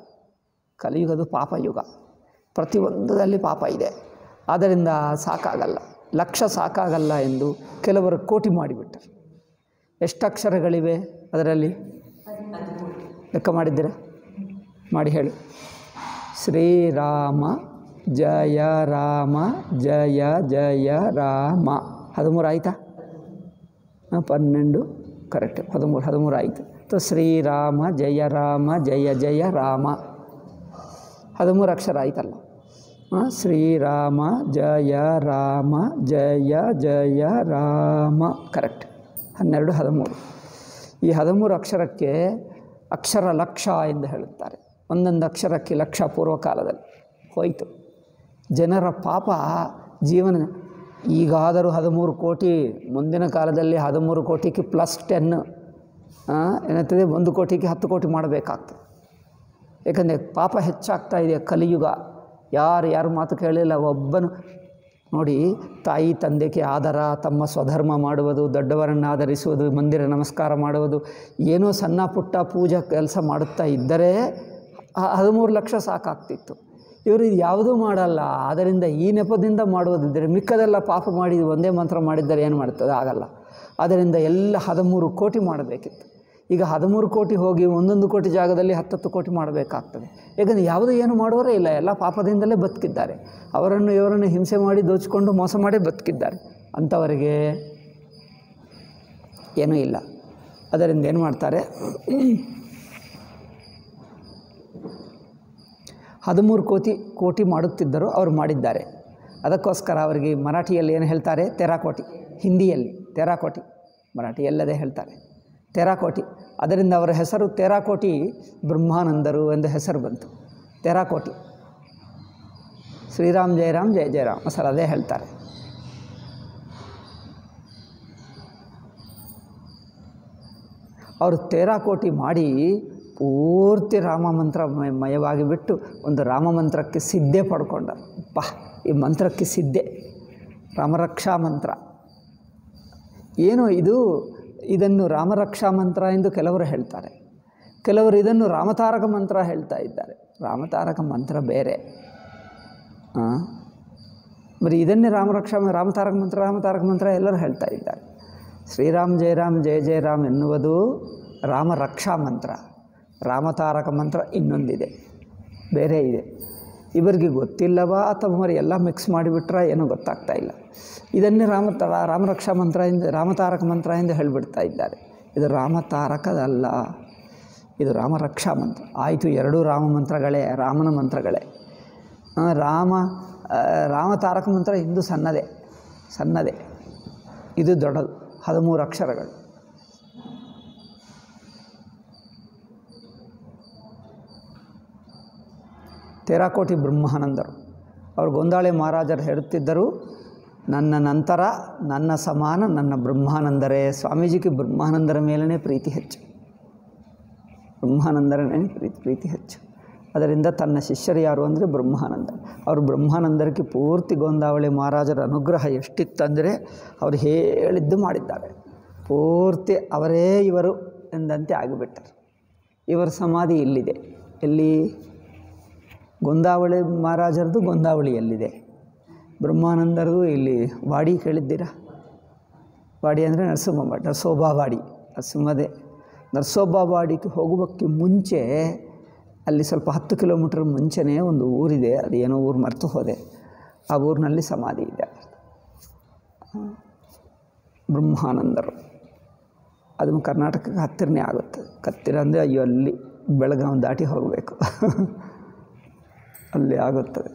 A: ಕಲಿಯುಗದು ಪಾಪಯುಗ ಪ್ರತಿಯೊಂದರಲ್ಲಿ ಪಾಪ ಇದೆ ಆದ್ದರಿಂದ ಸಾಕಾಗಲ್ಲ ಲಕ್ಷ ಸಾಕಾಗಲ್ಲ ಎಂದು ಕೆಲವರು ಕೋಟಿ ಮಾಡಿಬಿಟ್ಟರು ಎಷ್ಟು ಅಕ್ಷರಗಳಿವೆ ಅದರಲ್ಲಿ ಲೆಕ್ಕ ಮಾಡಿದ್ದೀರಾ ಮಾಡಿ ಹೇಳಿ ಶ್ರೀರಾಮ ಜಯ ರಾಮ ಜಯ ಜಯ ರಾಮ ಹದಿಮೂರು ಆಯಿತಾ ಹಾಂ ಪನ್ನೆಂಡು ಕರೆಕ್ಟ್ ಹದಿಮೂರು ಹದಿಮೂರು ಆಯಿತು ಸೊ ಶ್ರೀರಾಮ ಜಯ ರಾಮ ಜಯ ಜಯ ರಾಮ ಹದಿಮೂರು ಅಕ್ಷರ ಆಯ್ತಲ್ಲ ಹಾಂ ಶ್ರೀರಾಮ ಜಯ ರಾಮ ಜಯ ಜಯ ರಾಮ ಕರೆಕ್ಟ್ ಹನ್ನೆರಡು ಹದಿಮೂರು ಈ ಹದಿಮೂರು ಅಕ್ಷರಕ್ಕೆ ಅಕ್ಷರ ಲಕ್ಷ ಎಂದು ಹೇಳುತ್ತಾರೆ ಒಂದೊಂದು ಅಕ್ಷರಕ್ಕೆ ಲಕ್ಷ ಪೂರ್ವಕಾಲದಲ್ಲಿ ಹೋಯಿತು ಜನರ ಪಾಪ ಜೀವನ ಈಗಾದರೂ ಹದಿಮೂರು ಕೋಟಿ ಮುಂದಿನ ಕಾಲದಲ್ಲಿ ಹದಿಮೂರು ಕೋಟಿಗೆ ಪ್ಲಸ್ ಟೆನ್ ಏನಾಗ್ತದೆ ಒಂದು ಕೋಟಿಗೆ ಹತ್ತು ಕೋಟಿ ಮಾಡಬೇಕಾಗ್ತದೆ ಏಕೆಂದರೆ ಪಾಪ ಹೆಚ್ಚಾಗ್ತಾ ಇದೆ ಕಲಿಯುಗ ಯಾರು ಯಾರು ಮಾತು ಕೇಳಿಲ್ಲ ಒಬ್ಬನು ನೋಡಿ ತಾಯಿ ತಂದೆಗೆ ಆದರ ತಮ್ಮ ಸ್ವಧರ್ಮ ಮಾಡುವುದು ದೊಡ್ಡವರನ್ನು ಆಧರಿಸುವುದು ಮಂದಿರ ನಮಸ್ಕಾರ ಮಾಡುವುದು ಏನೋ ಸಣ್ಣ ಪುಟ್ಟ ಪೂಜಾ ಕೆಲಸ ಮಾಡುತ್ತಾ ಇದ್ದರೆ ಹ- ಹದಿಮೂರು ಲಕ್ಷ ಸಾಕಾಗ್ತಿತ್ತು ಇವರು ಇದು ಯಾವುದೂ ಮಾಡಲ್ಲ ಆದ್ದರಿಂದ ಈ ನೆಪದಿಂದ ಮಾಡುವುದಿದ್ದರೆ ಮಿಕ್ಕದೆಲ್ಲ ಪಾಪ ಮಾಡಿ ಒಂದೇ ಮಂತ್ರ ಮಾಡಿದ್ದರೆ ಏನು ಮಾಡ್ತದೆ ಆಗಲ್ಲ ಆದ್ದರಿಂದ ಎಲ್ಲ ಹದಿಮೂರು ಕೋಟಿ ಮಾಡಬೇಕಿತ್ತು ಈಗ ಹದಿಮೂರು ಕೋಟಿ ಹೋಗಿ ಒಂದೊಂದು ಕೋಟಿ ಜಾಗದಲ್ಲಿ ಹತ್ತತ್ತು ಕೋಟಿ ಮಾಡಬೇಕಾಗ್ತದೆ ಯಾಕಂದರೆ ಯಾವುದೂ ಏನು ಮಾಡೋರೇ ಇಲ್ಲ ಎಲ್ಲ ಪಾಪದಿಂದಲೇ ಬದುಕಿದ್ದಾರೆ ಅವರನ್ನು ಇವರನ್ನು ಹಿಂಸೆ ಮಾಡಿ ದೋಚಿಕೊಂಡು ಮೋಸ ಮಾಡಿ ಬದುಕಿದ್ದಾರೆ ಅಂಥವರಿಗೆ ಏನೂ ಇಲ್ಲ ಅದರಿಂದ ಏನು ಮಾಡ್ತಾರೆ ಹದಿಮೂರು ಕೋಟಿ ಕೋಟಿ ಮಾಡುತ್ತಿದ್ದರು ಅವರು ಮಾಡಿದ್ದಾರೆ ಅದಕ್ಕೋಸ್ಕರ ಅವರಿಗೆ ಮರಾಠಿಯಲ್ಲಿ ಏನು ಹೇಳ್ತಾರೆ ತೆರಾಕೋಟಿ ಹಿಂದಿಯಲ್ಲಿ ತೆರಾಕೋಟಿ ಮರಾಠಿಯಲ್ಲದೆ ಹೇಳ್ತಾರೆ ತೆರಾಕೋಟಿ ಅದರಿಂದ ಅವರ ಹೆಸರು ತೆರಾಕೋಟಿ ಬ್ರಹ್ಮಾನಂದರು ಎಂದು ಹೆಸರು ಬಂತು ತೆರಾಕೋಟಿ ಶ್ರೀರಾಮ್ ಜಯರಾಮ್ ಜಯ ಜಯರಾಮ್ ಸರ್ ಅದೇ ಹೇಳ್ತಾರೆ ಅವರು ತೇರಾಕೋಟಿ ಮಾಡಿ ಪೂರ್ತಿ ರಾಮ ಮಂತ್ರ ಮಯ- ಮಯವಾಗಿ ಬಿಟ್ಟು ಒಂದು ರಾಮ ಮಂತ್ರಕ್ಕೆ ಸಿದ್ಧೆ ಪಡ್ಕೊಂಡರು ಪಾ ಈ ಮಂತ್ರಕ್ಕೆ ಸಿದ್ಧೆ ರಾಮರಕ್ಷಾ ಮಂತ್ರ ಏನು ಇದು ಇದನ್ನು ರಾಮರಕ್ಷಾ ಮಂತ್ರ ಎಂದು ಕೆಲವರು ಹೇಳ್ತಾರೆ ಕೆಲವರು ಇದನ್ನು ರಾಮತಾರಕ ಮಂತ್ರ ಹೇಳ್ತಾ ಇದ್ದಾರೆ ರಾಮತಾರಕ ಮಂತ್ರ ಬೇರೆ ಹಾಂ ಬರೀ ಇದನ್ನೇ ರಾಮರಕ್ಷಾ ರಾಮತಾರಕ ಮಂತ್ರ ರಾಮತಾರಕ ಮಂತ್ರ ಎಲ್ಲರೂ ಹೇಳ್ತಾ ಇದ್ದಾರೆ ಶ್ರೀರಾಮ್ ಜಯರಾಮ್ ಜಯ ಜಯರಾಮ್ ಎನ್ನುವುದು ರಾಮರಕ್ಷಾ ಮಂತ್ರ ರಾಮತಾರಕ ಮಂತ್ರ ಇನ್ನೊಂದಿದೆ ಬೇರೆ ಇದೆ ಇವರಿಗೆ ಗೊತ್ತಿಲ್ಲವಾ ಅಥವಾ మరి ಎಲ್ಲ ಮಿಕ್ಸ್ ಮಾಡಿಬಿಟ್ರೆ ಏನೂ ಗೊತ್ತಾಗ್ತಾ ಇಲ್ಲ ಇದನ್ನೇ ರಾಮ ರಾಮರಕ್ಷಾ ಮಂತ್ರ ಎಂದು ರಾಮತಾರಕ ಮಂತ್ರ ಎಂದು ಹೇಳಿಬಿಡ್ತಾ ಇದ್ದಾರೆ ಇದು ರಾಮತಾರಕದಲ್ಲ ಇದು ರಾಮರಕ್ಷಾ ಮಂತ್ರ ಆಯಿತು ಎರಡೂ ರಾಮ ಮಂತ್ರಗಳೇ ರಾಮನ ಮಂತ್ರಗಳೇ ಆ, ರಾಮ ಆ, ರಾಮತಾರಕ ಮಂತ್ರ ಇಂದು ಸಣ್ಣದೇ ಸಣ್ಣದೇ ಇದು ದೊಡ್ಡದು ಹದಿಮೂರು ಅಕ್ಷರಗಳು ತೇರಾಕೋಟಿ ಬ್ರಹ್ಮಾನಂದರು ಅವರು ಗೊಂದಾಳೆ ಮಹಾರಾಜರು ಹೇಳುತ್ತಿದ್ದರು ನನ್ನ ನಂತರ ನನ್ನ ಸಮಾನ ನನ್ನ ಬ್ರಹ್ಮಾನಂದರೇ ಸ್ವಾಮೀಜಿಗೆ ಬ್ರಹ್ಮಾನಂದರ ಮೇಲೇ ಪ್ರೀತಿ ಹೆಚ್ಚು ಬ್ರಹ್ಮಾನಂದರನೇ ಪ್ರೀತಿ ಪ್ರೀತಿ ಹೆಚ್ಚು ಅದರಿಂದ ತನ್ನ ಶಿಷ್ಯರು ಯಾರು ಅಂದರೆ ಬ್ರಹ್ಮಾನಂದ ಅವರು ಬ್ರಹ್ಮಾನಂದರಿಗೆ ಪೂರ್ತಿ ಗೋಂದಾವಳಿ ಮಹಾರಾಜರ ಅನುಗ್ರಹ ಎಷ್ಟಿತ್ತಂದರೆ ಅವರು ಹೇಳಿದ್ದು ಮಾಡಿದ್ದಾರೆ ಪೂರ್ತಿ ಅವರೇ ಇವರು ಎಂದಂತೆ ಆಗಿಬಿಟ್ಟರು ಇವರ ಸಮಾಧಿ ಇಲ್ಲಿದೆ ಎಲ್ಲಿ ಗೊಂದಾವಳಿ ಮಹಾರಾಜರದು ಗೊಂದಾವಳಿಯಲ್ಲಿದೆ ಬ್ರಹ್ಮಾನಂದರದು ಇಲ್ಲಿ ವಾಡಿ ಕೇಳಿದ್ದೀರಾ ವಾಡಿ ಅಂದರೆ ನರಸಿಂಹ ಮಠ ನರಸೋಬಾ ವಾಡಿ ನರಸಿಂಹದೇ ನರಸೋಬಾ ವಾಡಿಗೆ ಹೋಗುವಕ್ಕೆ ಮುಂಚೆ ಅಲ್ಲಿ ಸ್ವಲ್ಪ ಹತ್ತು ಕಿಲೋಮೀಟ್ರ್ ಮುಂಚೆನೇ ಒಂದು ಊರಿದೆ ಅದು ಏನೋ ಊರು ಮರೆತು ಹೋದೆ ಆ ಊರಿನಲ್ಲಿ ಸಮಾಧಿ ಇದೆ ಬ್ರಹ್ಮಾನಂದರು ಅದು ಕರ್ನಾಟಕಕ್ಕೆ ಹತ್ತಿರನೇ ಆಗುತ್ತೆ ಹತ್ತಿರ ಅಂದರೆ ಅಯ್ಯೋ ಅಲ್ಲಿ ಬೆಳಗಾವಿ ದಾಟಿ ಹೋಗಬೇಕು ಅಲ್ಲಿ ಆಗುತ್ತದೆ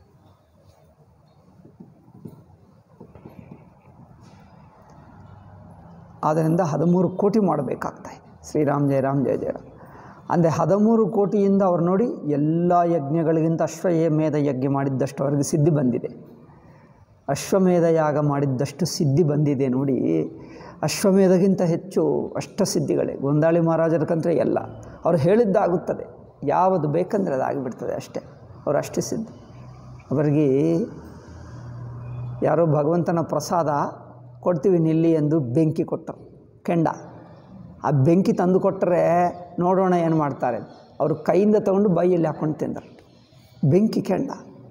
A: ಆದ್ದರಿಂದ ಹದಿಮೂರು ಕೋಟಿ ಮಾಡಬೇಕಾಗ್ತಾಯಿದೆ ಶ್ರೀರಾಮ್ ಜಯರಾಮ್ ಜಯ ಜಯರಾಮ್ ಅಂದರೆ ಹದಿಮೂರು ಕೋಟಿಯಿಂದ ಅವ್ರು ನೋಡಿ ಎಲ್ಲ ಯಜ್ಞಗಳಿಗಿಂತ ಅಶ್ವಮೇಧ ಯಜ್ಞ ಮಾಡಿದ್ದಷ್ಟು ಅವರಿಗೆ ಸಿದ್ಧಿ ಬಂದಿದೆ ಅಶ್ವಮೇಧ ಯಾಗ ಮಾಡಿದ್ದಷ್ಟು ಸಿದ್ಧಿ ಬಂದಿದೆ ನೋಡಿ ಅಶ್ವಮೇಧಗಿಂತ ಹೆಚ್ಚು ಅಷ್ಟಸಿದ್ಧಿಗಳೇ ಗೊಂದಾಳಿ ಮಹಾರಾಜರಕ್ಕಂದ್ರೆ ಎಲ್ಲ ಅವ್ರು ಹೇಳಿದ್ದಾಗುತ್ತದೆ ಯಾವುದು ಬೇಕಂದರೆ ಅದು ಆಗಿಬಿಡ್ತದೆ ಅಷ್ಟೇ ಅವರು ಅಷ್ಟೇ ಸಿದ್ಧ ಅವರಿಗೆ ಯಾರೋ ಭಗವಂತನ ಪ್ರಸಾದ ಕೊಡ್ತೀವಿ ನಿಲ್ಲಿ ಎಂದು ಬೆಂಕಿ ಕೊಟ್ಟರು ಕೆಂಡ ಆ ಬೆಂಕಿ ತಂದು ಕೊಟ್ಟರೆ ನೋಡೋಣ ಏನು ಮಾಡ್ತಾರೆ ಅವರು ಕೈಯಿಂದ ತಗೊಂಡು ಬೈಯಲ್ಲಿ ಹಾಕ್ಕೊಂಡು ತಿಂದರು ಬೆಂಕಿ ಕೆಂಡ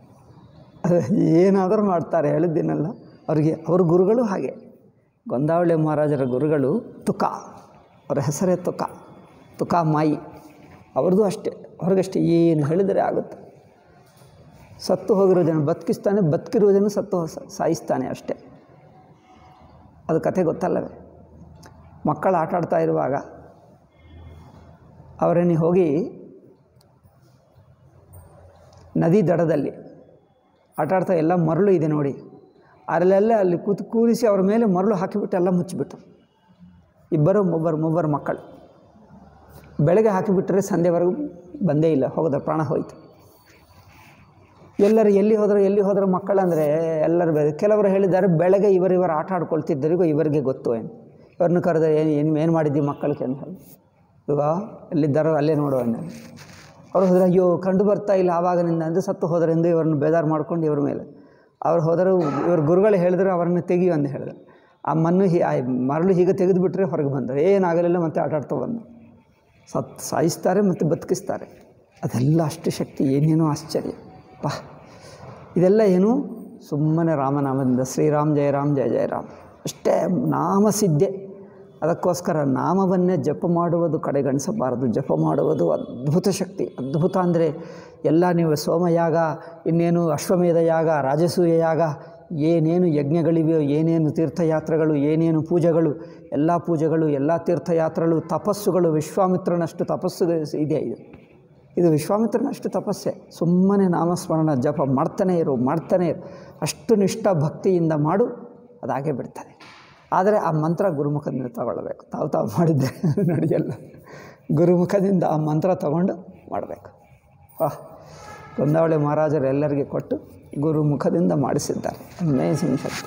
A: ಏನಾದರೂ ಮಾಡ್ತಾರೆ ಹೇಳಿದ್ದೀನಲ್ಲ ಅವರಿಗೆ ಅವ್ರ ಗುರುಗಳು ಹಾಗೆ ಗೊಂದಾವಳಿ ಮಹಾರಾಜರ ಗುರುಗಳು ತುಕ ಅವರ ಹೆಸರೇ ತುಕ ತುಕ ಮಾಯಿ ಅವ್ರದ್ದು ಅಷ್ಟೇ ಅವ್ರಿಗಷ್ಟೇ ಏನು ಹೇಳಿದರೆ ಆಗುತ್ತೆ ಸತ್ತು ಹೋಗಿರೋ ಜನ ಬದುಕಿಸ್ತಾನೆ ಬದುಕಿರೋ ಜನ ಸತ್ತು ಸ- ಸಾಯಿಸ್ತಾನೆ ಅಷ್ಟೇ ಅದು ಕತೆ ಗೊತ್ತಲ್ಲವೇ ಮಕ್ಕಳು ಆಟ ಆಡ್ತಾ ಇರುವಾಗ ಅವರನ್ನು ಹೋಗಿ ನದಿ ದಡದಲ್ಲಿ ಆಟ ಆಡ್ತಾ ಎಲ್ಲ ಮರಳು ಇದೆ ನೋಡಿ ಅಲ್ಲೆಲ್ಲ ಅಲ್ಲಿ ಕೂತು ಕೂರಿಸಿ ಅವ್ರ ಮೇಲೆ ಮರಳು ಹಾಕಿಬಿಟ್ಟು ಎಲ್ಲ ಮುಚ್ಚಿಬಿಟ್ಟು ಇಬ್ಬರು ಮೂವರು ಮೂವರು ಮಕ್ಕಳು ಬೆಳಗ್ಗೆ ಹಾಕಿಬಿಟ್ರೆ ಸಂಜೆವರೆಗೂ ಬಂದೇ ಇಲ್ಲ ಹೋಗದ ಪ್ರಾಣ ಹೋಯಿತು ಎಲ್ಲರೂ ಎಲ್ಲಿ ಹೋದರು ಎಲ್ಲಿ ಹೋದರು ಮಕ್ಕಳಂದರೆ ಎಲ್ಲರೂ ಬೇರೆ ಕೆಲವರು ಹೇಳಿದ್ದಾರೆ ಬೆಳಗ್ಗೆ ಇವರು ಇವರು ಆಟ ಆಡ್ಕೊಳ್ತಿದ್ದರಿಗೂ ಇವರಿಗೆ ಗೊತ್ತು ಏನು ಇವ್ರನ್ನ ಕರೆದ ಏನು ಏನು ಏನು ಮಾಡಿದ್ದೀವಿ ಮಕ್ಕಳಿಗೆ ಅಂತ ಹೇಳಿ ಇವಾಗ ಎಲ್ಲಿದ್ದಾರೋ ಅಲ್ಲೇ ನೋಡು ಅಂದ ಅವ್ರು ಹೋದ್ರೆ ಅಯ್ಯೋ ಕಂಡು ಬರ್ತಾ ಇಲ್ಲ ಆವಾಗನಿಂದ ಅಂದರೆ ಸತ್ತು ಹೋದರೆಂದು ಇವ್ರನ್ನ ಬೇಜಾರು ಮಾಡ್ಕೊಂಡು ಇವ್ರ ಮೇಲೆ ಅವ್ರು ಹೋದರು ಇವ್ರ ಗುರುಗಳು ಹೇಳಿದ್ರು ಅವರನ್ನು ತೆಗಿಯು ಅಂತ ಹೇಳಿದ್ರು ಆ ಮಣ್ಣು ಹೀ ಆ ಮರಳು ಹೀಗೆ ತೆಗೆದುಬಿಟ್ರೆ ಹೊರಗೆ ಬಂದರು ಏನಾಗಲಿಲ್ಲ ಮತ್ತೆ ಆಟ ಆಡ್ತಾ ಬಂದು ಸತ್ ಸಾಯಿಸ್ತಾರೆ ಮತ್ತು ಬದುಕಿಸ್ತಾರೆ ಅದೆಲ್ಲ ಅಷ್ಟು ಶಕ್ತಿ ಏನೇನೋ ಆಶ್ಚರ್ಯ ಪಾ ಇದೆಲ್ಲ ಏನು ಸುಮ್ಮನೆ ರಾಮನಾಮದಿಂದ ಶ್ರೀರಾಮ್ ಜಯರಾಮ್ ಜಯ ಜಯರಾಮ್ ಅಷ್ಟೇ ನಾಮಸಿದ್ಧೆ ಅದಕ್ಕೋಸ್ಕರ ನಾಮವನ್ನೇ ಜಪ ಮಾಡುವುದು ಕಡೆಗಣಿಸಬಾರದು ಜಪ ಮಾಡುವುದು ಅದ್ಭುತ ಶಕ್ತಿ ಅದ್ಭುತ ಅಂದರೆ ಎಲ್ಲ ನೀವು ಸೋಮಯಾಗ ಇನ್ನೇನು ಅಶ್ವಮೇಧ ಯಾಗ ರಾಜಸೂಯ ಯಾಗ ಏನೇನು ಯಜ್ಞಗಳಿವೆಯೋ ಏನೇನು ತೀರ್ಥಯಾತ್ರೆಗಳು ಏನೇನು ಪೂಜೆಗಳು ಎಲ್ಲ ಪೂಜೆಗಳು ಎಲ್ಲ ತೀರ್ಥಯಾತ್ರೆಗಳು ತಪಸ್ಸುಗಳು ವಿಶ್ವಾಮಿತ್ರನಷ್ಟು ತಪಸ್ಸು ಇದೆ ಇದು ಇದು ವಿಶ್ವಾಮಿತ್ರನಷ್ಟು ತಪಸ್ಸೆ ಸುಮ್ಮನೆ ನಾಮಸ್ಮರಣ ಜಪ ಮಾಡ್ತಾನೆ ಇರು ಮಾಡ್ತಾನೆ ಇರು ಅಷ್ಟು ನಿಷ್ಠ ಭಕ್ತಿಯಿಂದ ಮಾಡು ಅದಾಗೆ ಬಿಡ್ತಾರೆ ಆದರೆ ಆ ಮಂತ್ರ ಗುರುಮುಖದಿಂದ ತಗೊಳ್ಬೇಕು ತಾವು ತಾವು ಮಾಡಿದ್ದೆ ನಡೆಯಲ್ಲ ಗುರುಮುಖದಿಂದ ಆ ಮಂತ್ರ ತಗೊಂಡು ಮಾಡಬೇಕು ವಾಹ್ ಗೊಂದಾವಳಿ ಮಹಾರಾಜರು ಎಲ್ಲರಿಗೆ ಕೊಟ್ಟು ಗುರುಮುಖದಿಂದ ಮಾಡಿಸಿದ್ದಾರೆ ಅಮೇಸಿಂಗ್ ಶಕ್ತಿ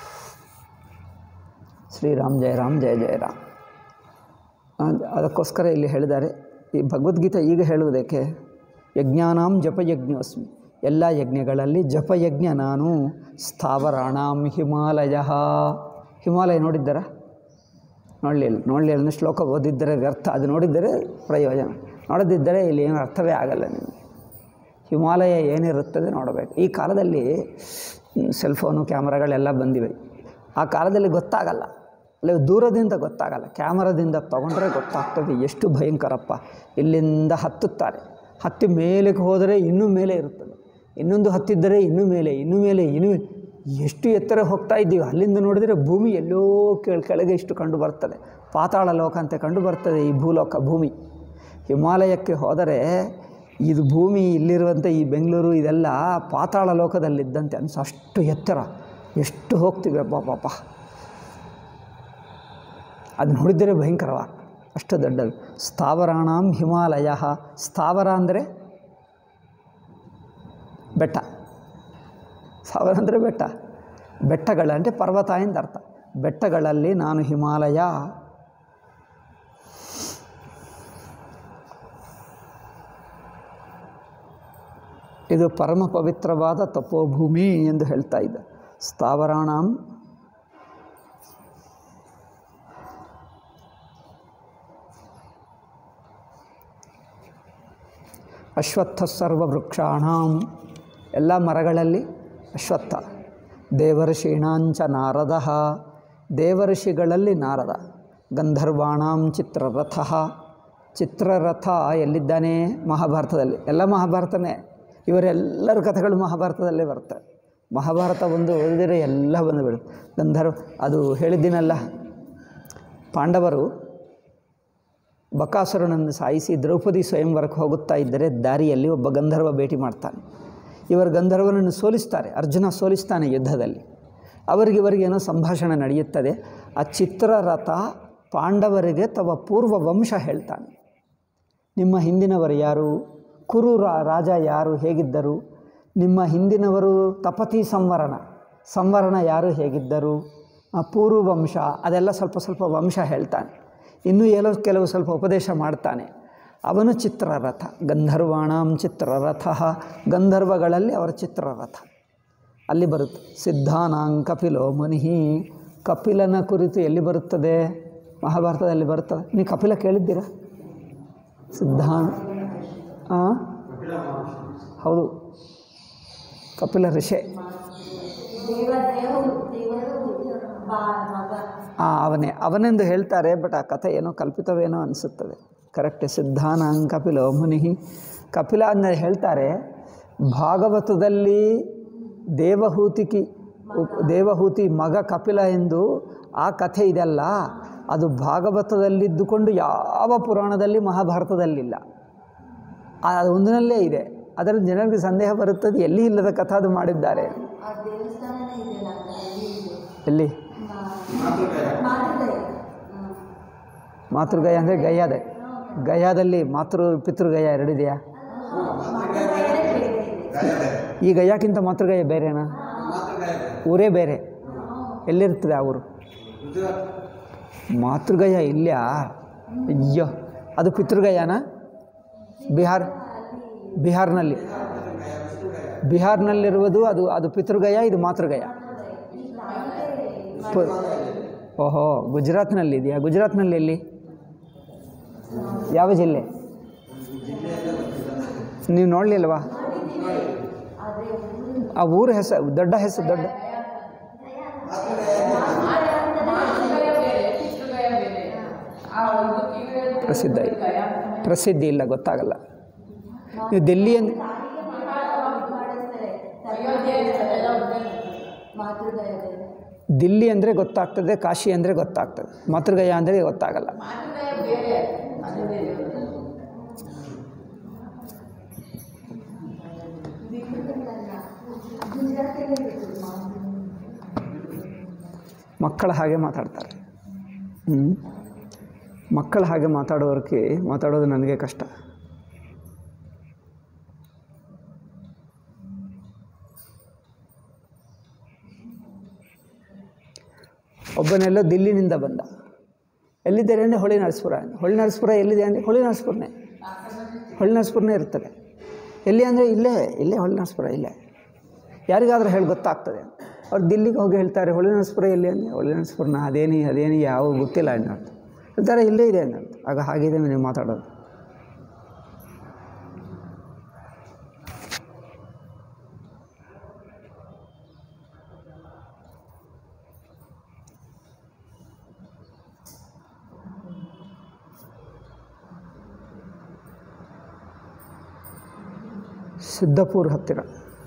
A: ಶ್ರೀರಾಮ್ ಜಯ ರಾಮ್ ಜಯ ಜಯ ರಾಮ್ ಅದ್- ಅದಕ್ಕೋಸ್ಕರ ಇಲ್ಲಿ ಹೇಳಿದ್ದಾರೆ ಈ ಭಗವದ್ಗೀತೆ ಈಗ ಹೇಳುವುದಕ್ಕೆ ಯಜ್ಞಾನಾಂ ಜಪ ಯಜ್ಞೋಸ್ಮಿ ಎಲ್ಲ ಯಜ್ಞಗಳಲ್ಲಿ ಜಪಯಜ್ಞ ನಾನು ಸ್ಥಾವರಾಣಾಂ ಹಿಮಾಲಯ ಹಿಮಾಲಯ ನೋಡಿದ್ದಾರಾ ನೋಡಲಿಲ್ಲ ನೋಡಲಿಲ್ಲ ಶ್ಲೋಕ ಓದಿದ್ದರೆ ವ್ಯರ್ಥ ಅದು ನೋಡಿದ್ದರೆ ಪ್ರಯೋಜನ ನೋಡದಿದ್ದರೆ ಇಲ್ಲಿ ಏನು ಅರ್ಥವೇ ಆಗಲ್ಲ ನಿಮಗೆ ಹಿಮಾಲಯ ಏನಿರುತ್ತದೆ ನೋಡಬೇಕು ಈ ಕಾಲದಲ್ಲಿ ಸೆಲ್ಫೋನು ಕ್ಯಾಮ್ರಾಗಳೆಲ್ಲ ಬಂದಿವೆ ಆ ಕಾಲದಲ್ಲಿ ಗೊತ್ತಾಗಲ್ಲ ಅಲ್ಲಿ ದೂರದಿಂದ ಗೊತ್ತಾಗಲ್ಲ ಕ್ಯಾಮರಾದಿಂದ ತೊಗೊಂಡ್ರೆ ಗೊತ್ತಾಗ್ತದೆ ಎಷ್ಟು ಭಯಂಕರಪ್ಪ ಇಲ್ಲಿಂದ ಹತ್ತುತ್ತಾರೆ ಹತ್ತಿ ಮೇಲಕ್ಕೆ ಹೋದರೆ ಇನ್ನೂ ಮೇಲೆ ಇರುತ್ತದೆ ಇನ್ನೊಂದು ಹತ್ತಿದ್ದರೆ ಇನ್ನೂ ಮೇಲೆ ಇನ್ನೂ ಮೇಲೆ ಇನ್ನೂ ಎಷ್ಟು ಎತ್ತರ ಹೋಗ್ತಾ ಇದ್ದೀವಿ ಅಲ್ಲಿಂದ ನೋಡಿದರೆ ಭೂಮಿ ಎಲ್ಲೋ ಕೆಳ ಕೆಳಗೆ ಇಷ್ಟು ಕಂಡು ಬರ್ತದೆ ಪಾತಾಳ ಲೋಕ ಅಂತ ಕಂಡು ಬರ್ತದೆ ಈ ಭೂಲೋಕ ಭೂಮಿ ಹಿಮಾಲಯಕ್ಕೆ ಹೋದರೆ ಇದು ಭೂಮಿ ಇಲ್ಲಿರುವಂಥ ಈ ಬೆಂಗಳೂರು ಇದೆಲ್ಲ ಪಾತಾಳ ಲೋಕದಲ್ಲಿದ್ದಂತೆ ಅನಿಸ ಅಷ್ಟು ಎತ್ತರ ಎಷ್ಟು ಹೋಗ್ತೀವಿ ಅಬ್ಬಾ ಪಾಪ ಅದು ನೋಡಿದರೆ ಭಯಂಕರವ ಅಷ್ಟು ದೊಡ್ಡದು ಸ್ಥಾವರಾಣಾಂ ಹಿಮಾಲಯ ಸ್ಥಾವರ ಅಂದರೆ ಬೆಟ್ಟ ಸ್ಥಾವರ ಅಂದರೆ ಬೆಟ್ಟ ಬೆಟ್ಟಗಳ ಅಂದರೆ ಪರ್ವತ ಎಂದ ಅರ್ಥ ಬೆಟ್ಟಗಳಲ್ಲಿ ನಾನು ಹಿಮಾಲಯ ಇದು ಪರಮ ಪವಿತ್ರವಾದ ತಪೋಭೂಮಿ ಎಂದು ಹೇಳ್ತಾ ಇದ್ದ ಸ್ಥಾವರಾಣಾಂ ಅಶ್ವತ್ಥ ಸರ್ವವೃಕ್ಷಾಣಾಂ ಎಲ್ಲ ಮರಗಳಲ್ಲಿ ಅಶ್ವತ್ಥ ದೇವರ್ಷೀಣಾಂಚ ನಾರದ ದೇವರ್ಷಿಗಳಲ್ಲಿ ನಾರದ ಗಂಧರ್ವಾಣಾಂ ಚಿತ್ರರಥ ಚಿತ್ರರಥ ಎಲ್ಲಿದ್ದಾನೆ ಮಹಾಭಾರತದಲ್ಲಿ ಎಲ್ಲ ಮಹಾಭಾರತನೇ ಇವರೆಲ್ಲರ ಕಥೆಗಳು ಮಹಾಭಾರತದಲ್ಲೇ ಬರ್ತವೆ ಮಹಾಭಾರತ ಒಂದು ಓದಿದರೆ ಎಲ್ಲ ಬಂದುಬಿಡು ಗಂಧರ್ವ ಅದು ಹೇಳಿದ್ದೀನಲ್ಲ ಪಾಂಡವರು ಬಕಾಸುರನನ್ನು ಸಾಯಿಸಿ ದ್ರೌಪದಿ ಸ್ವಯಂವರಕ್ಕೆ ಹೋಗುತ್ತಾ ಇದ್ದರೆ ದಾರಿಯಲ್ಲಿ ಒಬ್ಬ ಗಂಧರ್ವ ಭೇಟಿ ಮಾಡ್ತಾನೆ ಇವರು ಗಂಧರ್ವನನ್ನು ಸೋಲಿಸ್ತಾರೆ ಅರ್ಜುನ ಸೋಲಿಸ್ತಾನೆ ಯುದ್ಧದಲ್ಲಿ ಅವರಿಗೆ ಇವರಿಗೇನೋ ಸಂಭಾಷಣೆ ನಡೆಯುತ್ತದೆ ಆ ಚಿತ್ರರಥ ಪಾಂಡವರಿಗೆ ತವ ಪೂರ್ವ ವಂಶ ಹೇಳ್ತಾನೆ ನಿಮ್ಮ ಹಿಂದಿನವರು ಯಾರು ಕುರು ರಾ- ರಾಜ ಯಾರು ಹೇಗಿದ್ದರು ನಿಮ್ಮ ಹಿಂದಿನವರು ತಪತಿ ಸಂವರಣ ಸಂವರಣ ಯಾರು ಹೇಗಿದ್ದರು ಆ ಪೂರ್ವ ವಂಶ ಅದೆಲ್ಲ ಸ್ವಲ್ಪ ಸ್ವಲ್ಪ ವಂಶ ಹೇಳ್ತಾನೆ ಇನ್ನೂ ಏನೋ ಕೆಲವು ಸ್ವಲ್ಪ ಉಪದೇಶ ಮಾಡ್ತಾನೆ ಅವನು ಚಿತ್ರರಥ ಗಂಧರ್ವಾಣಾಂ ಚಿತ್ರರಥ ಗಂಧರ್ವಗಳಲ್ಲಿ ಅವರ ಚಿತ್ರರಥ ಅಲ್ಲಿ ಬರುತ್ತೆ ಸಿದ್ಧಾನಾಂ ಕಪಿಲೋ ಮುನಿಹಿ ಕಪಿಲನ ಕುರಿತು ಎಲ್ಲಿ ಬರುತ್ತದೆ ಮಹಾಭಾರತದಲ್ಲಿ ಬರುತ್ತದೆ ನೀವು ಕಪಿಲ ಕೇಳಿದ್ದೀರಾ ಸಿದ್ಧಾನ್ ಆ? ಹೌದು ಕಪಿಲ ಋಷಿ ಆ, ಅವನೇ ಅವನೆಂದು ಹೇಳ್ತಾರೆ ಬಟ್ ಆ ಕಥೆ ಏನೋ ಕಲ್ಪಿತವೇನೋ ಅನಿಸುತ್ತದೆ ಕರೆಕ್ಟ್ ಸಿದ್ಧಾನಾಂ ಕಪಿಲೋ ಮುನಿಹಿ ಕಪಿಲ ಅಂದರೆ ಹೇಳ್ತಾರೆ ಭಾಗವತದಲ್ಲಿ ದೇವಹೂತಿಕಿ ಉಪ್- ದೇವಹೂತಿ ಮಗ ಕಪಿಲ ಎಂದು ಆ ಕಥೆ ಇದೆಲ್ಲ ಅದು ಭಾಗವತದಲ್ಲಿದ್ದುಕೊಂಡು ಯಾವ ಪುರಾಣದಲ್ಲಿ ಮಹಾಭಾರತದಲ್ಲಿಲ್ಲ ಆ ಒಂದರಲ್ಲೇ ಇದೆ ಅದರ ಜನರಿಗೆ ಸಂದೇಹ ಬರುತ್ತದೆ ಎಲ್ಲಿ ಇಲ್ಲದ ಕಥೆ ಅದು ಮಾಡಿದ್ದಾರೆ
B: ಆ ದೇವಸ್ಥಾನನೇ ಇದೆಯಲ್ಲ ಅಲ್ಲಿ ಇದೆ.
A: ಎಲ್ಲಿ
B: ಮಾತೃದಯ. ಹ್ಮ್.
A: ಮಾತೃಗಯ ಅಂದರೆ ಗಯಾದೆ ಗಯಾದಲ್ಲಿ ಮಾತೃ ಪಿತೃಗಯ ಎರಡಿದೆಯಾ
B: ಮಾತೃದಯನೇ ಬೇರೆ ಇದೆ.
A: ಈ ಗಯಾಕ್ಕಿಂತ ಮಾತೃಗಯ ಬೇರೆನಾ ಊರೇ ಬೇರೆ ಎಲ್ಲಿರ್ತದೆ ಆ ಊರು ಮಾತೃಗಯ ಇಲ್ಲ ಅಯ್ಯೋ ಅದು ಪಿತೃಗಯನಾ ಬಿಹಾರ್ ಬಿಹಾರ್ನಲ್ಲಿ ಬಿಹಾರ್ನಲ್ಲಿರುವುದು ಅದು ಅದು ಪಿತೃಗಯ ಇದು ಮಾತೃಗಯ ಪ- ಓಹೋ ಗುಜರಾತ್ನಲ್ಲಿ ಇದೆಯಾ ಗುಜರಾತ್ನಲ್ಲಿ ಎಲ್ಲಿ ಯಾವ ಜಿಲ್ಲೆ ನೀವು ನೋಡಲಿಲ್ವಾ ಆ ಊರ ಹೆಸರು ದೊಡ್ಡ ಹೆಸರು ದೊಡ್ಡ ಪ್ರಸಿದ್ಧ ಇಲ್ಲ ಪ್ರಸಿದ್ಧಿ ಇಲ್ಲ ಗೊತ್ತಾಗಲ್ಲ ನೀವು ದಿಲ್ಲಿ ಅಂದ್
B: ಮಾತೃದಯ ಬೇರೆ.
A: ದಿಲ್ಲಿ ಅಂದರೆ ಗೊತ್ತಾಗ್ತದೆ ಕಾಶಿ ಅಂದರೆ ಗೊತ್ತಾಗ್ತದೆ ಮಾತೃಗಯ ಅಂದರೆ ಗೊತ್ತಾಗಲ್ಲ
B: ಗುಜರಾತಲ್ಲೇ ಇರುತ್ತೆ ಮಾತೃ.
A: ಮಕ್ಕಳ ಹಾಗೆ ಮಾತಾಡ್ತಾರೆ ಹ್ಞೂ ಮಕ್ಕಳ ಹಾಗೆ ಮಾತಾಡೋರಿಗೆ ಮಾತಾಡೋದು ನನಗೆ ಕಷ್ಟ ಒಬ್ಬನೆಲ್ಲೋ ದಿಲ್ಲಿನಿಂದ ಬಂದ ಎಲ್ಲಿದ್ದಾರೆ ಅಂದರೆ ಹೊಳಿ ನರಸೀಪುರ ಹೊಳಿ ನರಸೀಪುರ ಎಲ್ಲಿದೆ ಅಂದರೆ ಹೊಳಿ ನರಸೀಪುರನೇ ಹೊಳಿ ನರಸೀಪುರನೇ ಇರ್ತದೆ ಎಲ್ಲಿ ಅಂದರೆ ಇಲ್ಲೇ ಇಲ್ಲೇ ಹೊಳೆನರಸೀಪುರ ಇಲ್ಲೇ ಯಾರಿಗಾದ್ರೂ ಹೇಳಿ ಗೊತ್ತಾಗ್ತದೆ ಅವ್ರು ದಿಲ್ಲಿಗೆ ಹೋಗಿ ಹೇಳ್ತಾರೆ ಹೊಳೆನರಸೀಪುರ ಎಲ್ಲಿ ಅಂದರೆ ಹೊಳೆನರಸೀಪುರನ ಅದೇನಿ ಅದೇನಿ ಯಾವ ಗೊತ್ತಿಲ್ಲ ಅನ್ನೋದು ಹೇಳ್ತಾರೆ ಇಲ್ಲೇ ಇದೆ ಅನ್ನೋದು ಆಗ ಹಾಗಿದೆ ನೀವು ಮಾತಾಡೋದು ಸಿದ್ದಪುರ ಹತ್ತಿರ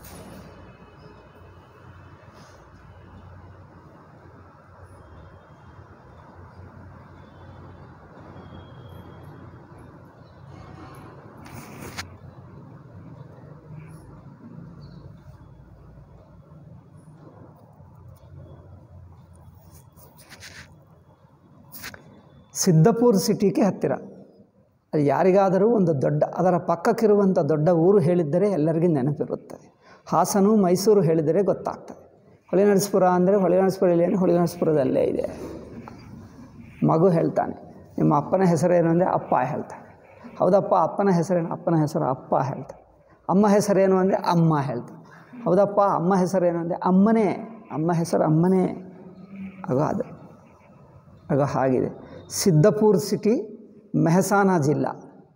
A: ಸಿದ್ದಪುರ್ ಸಿಟಿಗೆ ಹತ್ತಿರ ಅದು ಯಾರಿಗಾದರೂ ಒಂದು ದೊಡ್ಡ ಅದರ ಪಕ್ಕಕ್ಕಿರುವಂಥ ದೊಡ್ಡ ಊರು ಹೇಳಿದ್ದರೆ ಎಲ್ಲರಿಗೂ ನೆನಪಿರುತ್ತದೆ ಹಾಸನು ಮೈಸೂರು ಹೇಳಿದರೆ ಗೊತ್ತಾಗ್ತದೆ ಹೊಳೆನರಸೀಪುರ ಅಂದರೆ ಹೊಳೆನರಸೀಪುರ ಇಲ್ಲಿ ಅಂದರೆ ಹೊಳೆನರಸೀಪುರದಲ್ಲೇ ಇದೆ ಮಗು ಹೇಳ್ತಾನೆ ನಿಮ್ಮ ಅಪ್ಪನ ಹೆಸರೇನು ಅಂದರೆ ಅಪ್ಪ ಹೇಳ್ತಾನೆ ಹೌದಪ್ಪ ಅಪ್ಪನ ಹೆಸರೇನು ಅಪ್ಪನ ಹೆಸರು ಅಪ್ಪ ಹೇಳ್ತಾನೆ ಅಮ್ಮ ಹೆಸರೇನು ಅಂದರೆ ಅಮ್ಮ ಹೇಳ್ತಾನೆ ಹೌದಪ್ಪ ಅಮ್ಮ ಹೆಸರೇನು ಅಂದರೆ ಅಮ್ಮನೇ ಅಮ್ಮ ಹೆಸರು ಅಮ್ಮನೇ ಆಗ ಅದು ಆಗ ಹಾಗಿದೆ ಸಿದ್ದಪುರ್ ಸಿಟಿ ಮೆಹಸಾನ ಜಿಲ್ಲಾ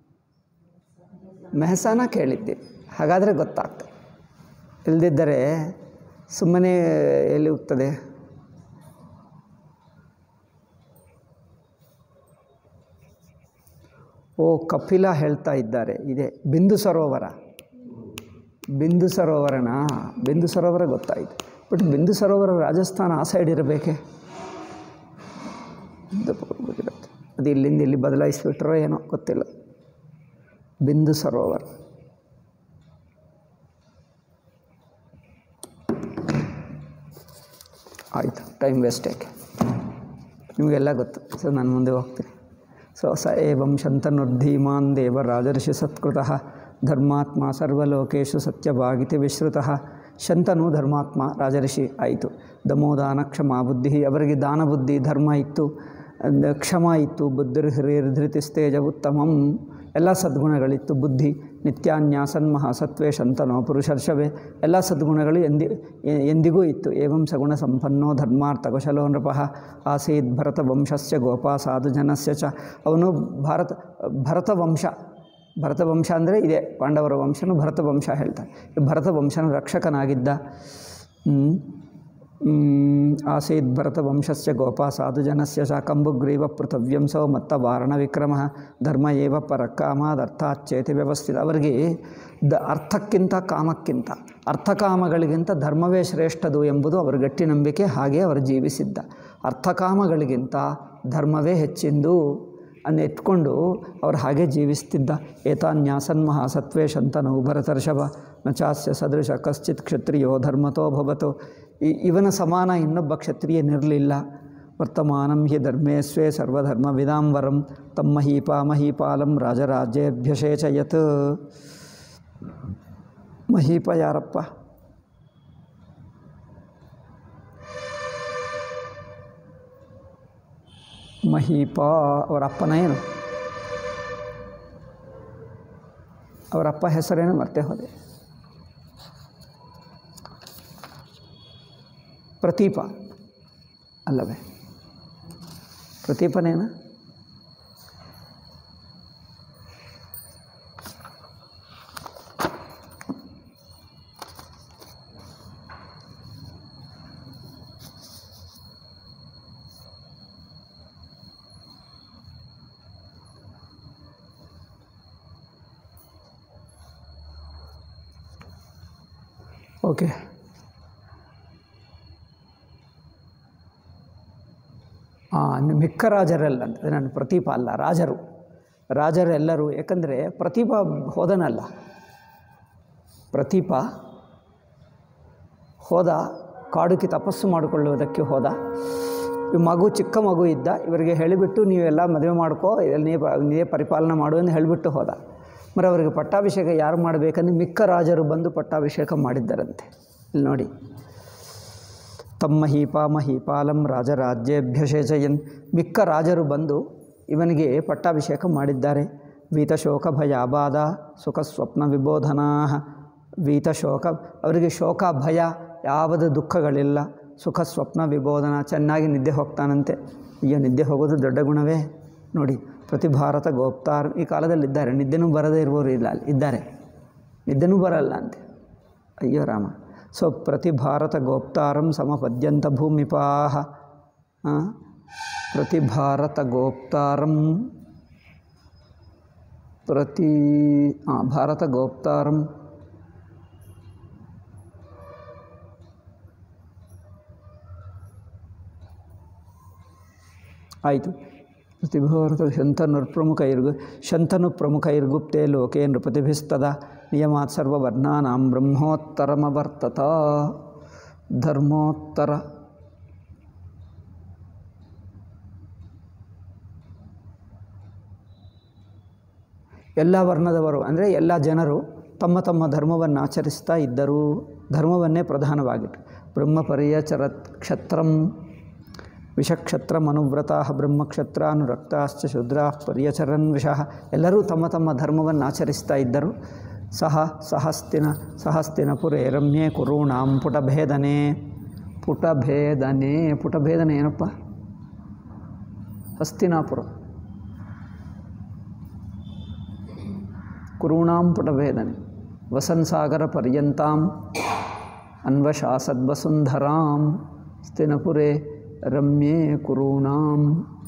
A: ಮೆಹಸಾನ ಕೇಳಿದ್ದೀವಿ ಹಾಗಾದರೆ ಗೊತ್ತಾಗ್ತದೆ ಇಲ್ಲದಿದ್ದರೆ ಸುಮ್ಮನೆ ಎಲ್ಲಿ ಹೋಗ್ತದೆ ಓ ಕಪಿಲ ಹೇಳ್ತಾ ಇದ್ದಾರೆ ಇದೆ ಬಿಂದು ಸರೋವರ ಬಿಂದು ಸರೋವರನಾ ಬಿಂದು ಸರೋವರ ಗೊತ್ತಾಯಿತು ಬಟ್ ಬಿಂದು ಸರೋವರ ರಾಜಸ್ಥಾನ ಆ ಸೈಡ್ ಇರಬೇಕೆ ಇರುತ್ತೆ ಅದು ಇಲ್ಲಿಂದ ಇಲ್ಲಿ ಬದಲಾಯಿಸಿಬಿಟ್ರೋ ಏನೋ ಗೊತ್ತಿಲ್ಲ ಬಿಂದು ಸರೋವರ ಆಯಿತು ಟೈಮ್ ವೇಸ್ಟ್ ಯಾಕೆ ನಿಮಗೆಲ್ಲ ಗೊತ್ತು ಸೊ ನಾನು ಮುಂದೆ ಹೋಗ್ತೀನಿ ಸೊ ಸ ಏವಂ ಶಂತನುರ್ಧೀಮಾನ್ ದೇವ ರಾಜರ್ಷಿ ಸತ್ಕೃತಃ ಧರ್ಮಾತ್ಮ ಸರ್ವಲೋಕೇಶು ಸತ್ಯಭಾಗಿತಿ ವಿಶ್ರುತಃ ಶಂತನು ಧರ್ಮಾತ್ಮ ರಾಜರ್ಷಿ ಆಯಿತು ದಮೋದಾನ ಕ್ಷಮಾ ಬುದ್ಧಿ ಅವರಿಗೆ ದಾನ ಬುದ್ಧಿ ಧರ್ಮ ಇತ್ತು ಅಂದ್ ಕ್ಷಮ ಇತ್ತು ಬುದ್ಧಿರ್ ಹಿರಿಯರ್ ಧೃತಿಸ್ತೇಜ ಉತ್ತಮಂ ಎಲ್ಲ ಸದ್ಗುಣಗಳಿತ್ತು ಬುದ್ಧಿ ನಿತ್ಯಾನ್ಯಾಸನ್ಮಹ ಸತ್ವೇ ಶಂತನೋ ಪುರುಷರ್ಷವೇ ಎಲ್ಲ ಸದ್ಗುಣಗಳು ಎಂದಿ ಎ- ಎಂದಿಗೂ ಇತ್ತು ಏವಂ ಸಗುಣ ಸಂಪನ್ನೋ ಧರ್ಮಾರ್ಥ ಕುಶಲೋ ನೃಪಃ ಆಸೀದ್ ಭರತ ವಂಶಸ್ಯ ಗೋಪಾ ಸಾಧು ಜನಸ್ಯ ಚ ಅವನು ಭಾರತ ಭರತ ವಂಶ ಭರತ ವಂಶ ಅಂದರೆ ಇದೆ ಪಾಂಡವರ ವಂಶನು ಭರತ ವಂಶ ಹೇಳ್ತಾರೆ ಈ ಭರತ ವಂಶನ ರಕ್ಷಕನಾಗಿದ್ದ ಹ್ಮ್. ಹ್ಮ್, ಆಸೀದ್ ಭರತ ವಂಶಸ್ಯ ಗೋಪಾ ಸಾಧು ಜನಸ್ಯ ಚ ಕಂಬುಗ್ರೀವ ಪೃಥವ್ಯಂ ಸೌ ಮತ್ತ ವಾರಣ ವಿಕ್ರಮ ಧರ್ಮ ಏವ ಪರಕಾಮಾದರ್ಥಾಚೇತಿ ವ್ಯವಸ್ಥಿತ ಅವರಿಗೆ ದ ಅರ್ಥಕ್ಕಿಂತ ಕಾಮಕ್ಕಿಂತ ಅರ್ಥಕಾಮಗಳಿಗಿಂತ ಧರ್ಮವೇ ಶ್ರೇಷ್ಠದು ಎಂಬುದು ಅವರ ಗಟ್ಟಿ ನಂಬಿಕೆ ಹಾಗೆ ಅವರು ಜೀವಿಸಿದ್ದ ಅರ್ಥಕಾಮಗಳಿಗಿಂತ ಧರ್ಮವೇ ಹೆಚ್ಚಿಂದು ಅನ್ನು ಎತ್ಕೊಂಡು ಅವರು ಹಾಗೆ ಜೀವಿಸ್ತಿದ್ದ ಏತಾನ್ಯಾಸನ್ಮಹ ಸತ್ವೇ ಶಂತನು ಭರತರ್ಷಭ ನ ಚಾಸ್ಯ ಸದೃಶ ಕಶ್ಚಿತ್ ಕ್ಷತ್ರಿಯೋ ಧರ್ಮತೋ ಭವತು ಈ ಇವನ ಸಮಾನ ಇನ್ನೊಬ್ಬ ಕ್ಷತ್ರಿಯನಿರಲಿಲ್ಲ ವರ್ತಮಾನಂ ಹಿ ಧರ್ಮೇ ಸ್ವೇ ಸರ್ವಧರ್ಮ ವಿದಾಂಬರಂ ತಮ್ಮ ಮಹೀಪ ಮಹೀಪಾಲಂ ರಾಜರಾಜ್ಯೇಭ್ಯಷೇಚಯತ್ ಮಹೀಪ ಯಾರಪ್ಪ ಮಹೀಪ ಅವರ ಅಪ್ಪನ ಏನು ಅವರಪ್ಪ ಹೆಸರೇನು ಮರ್ತೆ ಹೋದೆ ಪ್ರತೀಪ ಅಲ್ಲವೇ ಪ್ರತೀಪನೇನ ಓಕೆ ಮಿಕ್ಕ ರಾಜರೆಲ್ಲ ಅಂತ ನಾನು ಪ್ರತೀಪ ಅಲ್ಲ ರಾಜರು ರಾಜರೆಲ್ಲರೂ ಏಕೆಂದರೆ ಪ್ರತೀಪ ಹೋದನಲ್ಲ ಪ್ರತೀಪ ಹೋದ ಕಾಡುಕಿ ತಪಸ್ಸು ಮಾಡಿಕೊಳ್ಳುವುದಕ್ಕೆ ಹೋದ ಈ ಮಗು ಚಿಕ್ಕ ಮಗು ಇದ್ದ ಇವರಿಗೆ ಹೇಳಿಬಿಟ್ಟು ನೀವೆಲ್ಲ ಮದುವೆ ಮಾಡ್ಕೋ ಇದರಲ್ಲಿ ನೀ ಪ- ನೀವೇ ಪರಿಪಾಲನೆ ಮಾಡು ಎಂದು ಹೇಳಿಬಿಟ್ಟು ಹೋದ మరి ಅವರಿಗೆ ಪಟ್ಟಾಭಿಷೇಕ ಯಾರು ಮಾಡಬೇಕಂದ್ರೆ ಮಿಕ್ಕ ರಾಜರು ಬಂದು ಪಟ್ಟಾಭಿಷೇಕ ಮಾಡಿದ್ದರಂತೆ ಇಲ್ಲಿ ನೋಡಿ ತಮ್ಮ ಹೀಪ ಮಹೀಪಾಲಂ ರಾಜರಾಜ್ಯೇಭ್ಯಷೇಚಯನ್ ಮಿಕ್ಕ ರಾಜರು ಬಂದು ಇವನಿಗೆ ಪಟ್ಟಾಭಿಷೇಕ ಮಾಡಿದ್ದಾರೆ ವೀತಶೋಕ ಭಯಾಬಾಧ ಸುಖ ಸ್ವಪ್ನ ವಿಬೋಧನಾ ವೀತಶೋಕ ಅವರಿಗೆ ಶೋಕ ಭಯ ಯಾವುದು ದುಃಖಗಳಿಲ್ಲ ಸುಖ ಸ್ವಪ್ನ ವಿಬೋಧನ ಚೆನ್ನಾಗಿ ನಿದ್ದೆ ಹೋಗ್ತಾನಂತೆ ಅಯ್ಯೋ ನಿದ್ದೆ ಹೋಗೋದು ದೊಡ್ಡ ಗುಣವೇ ನೋಡಿ ಪ್ರತಿ ಭಾರತ ಗೋಪ್ತಾರ್ ಈ ಕಾಲದಲ್ಲಿದ್ದಾರೆ ನಿದ್ದೆನೂ ಬರದೇ ಇರುವವರು ಇಲ್ಲ ಅಲ್ಲಿ ಇದ್ದಾರೆ ನಿದ್ದೆನೂ ಬರಲ್ಲ ಅಂತೆ ಅಯ್ಯೋ ರಾಮ ಸೊ ಪ್ರತಿ ಭಾರತ ಗೋಪ್ತಾರಂ ಸಮಪದ್ಯಂತ ಭೂಮಿಪಾಹ ಆ? ಪ್ರತಿ ಭಾರತ ಗೋಪ್ತಾರಂ ಪ್ರತಿ ಆ, ಭಾರತ ಗೋಪ್ತಾರಂ ಆಯಿತು ಪ್ರತಿಭಾರತ ಶಂತನುರ್ಪ್ರಮುಖೈರ್ಗು ಶಂತನು ಪ್ರಮುಖೈರ್ಗುಪ್ತೆ ಲೋಕೆ ನೃಪತಿಭಿಸ್ತದ ನಿಯಮಾತ್ ಸರ್ವವರ್ಣಾನಾಂ ಬ್ರಹ್ಮೋತ್ತರಮವರ್ತತ ಧರ್ಮೋತ್ತರ ಎಲ್ಲ ವರ್ಣದವರು ಅಂದರೆ ಎಲ್ಲ ಜನರು ತಮ್ಮ ತಮ್ಮ ಧರ್ಮವನ್ನು ಆಚರಿಸ್ತಾ ಇದ್ದರು ಧರ್ಮವನ್ನೇ ಪ್ರಧಾನವಾಗಿಟ್ಟು ಬ್ರಹ್ಮಪರ್ಯಚರತ್ ಕ್ಷತ್ರಂ ವಿಷಕ್ಷತ್ರ ಮನುವ್ರತಾ ಬ್ರಹ್ಮಕ್ಷತ್ರಾನುರಕ್ತಾಶ್ಚ ಶೂದ್ರಾ ಪರ್ಯಚರನ್ ವಿಷಃ ಎಲ್ಲರೂ ತಮ್ಮ ತಮ್ಮ ಧರ್ಮವನ್ನು ಆಚರಿಸ್ತಾ ಇದ್ದರು ಸಹ ಸಹಸ್ತಿನ ಸಹಸ್ತಿನಪುರೇ ರಮ್ಯೆ ಕುರುಣಾಂ ಪುಟಭೇದನೆ ಪುಟಭೇದನೆ ಪುಟಭೇದನೆ ಏನಪ್ಪ ಹಸ್ತಿನಾಪುರ ಕುರುಣಾಂ ಪುಟಭೇದನೆ ವಸನ್ಸಾಗರ ಪರ್ಯಂತಾಂ ಅನ್ವಶಾಸದ್ವಸುಂಧರಾಂ ಸ್ತಿನಪುರೇ ರಮ್ಯೆ ಕುರುಣಾಂ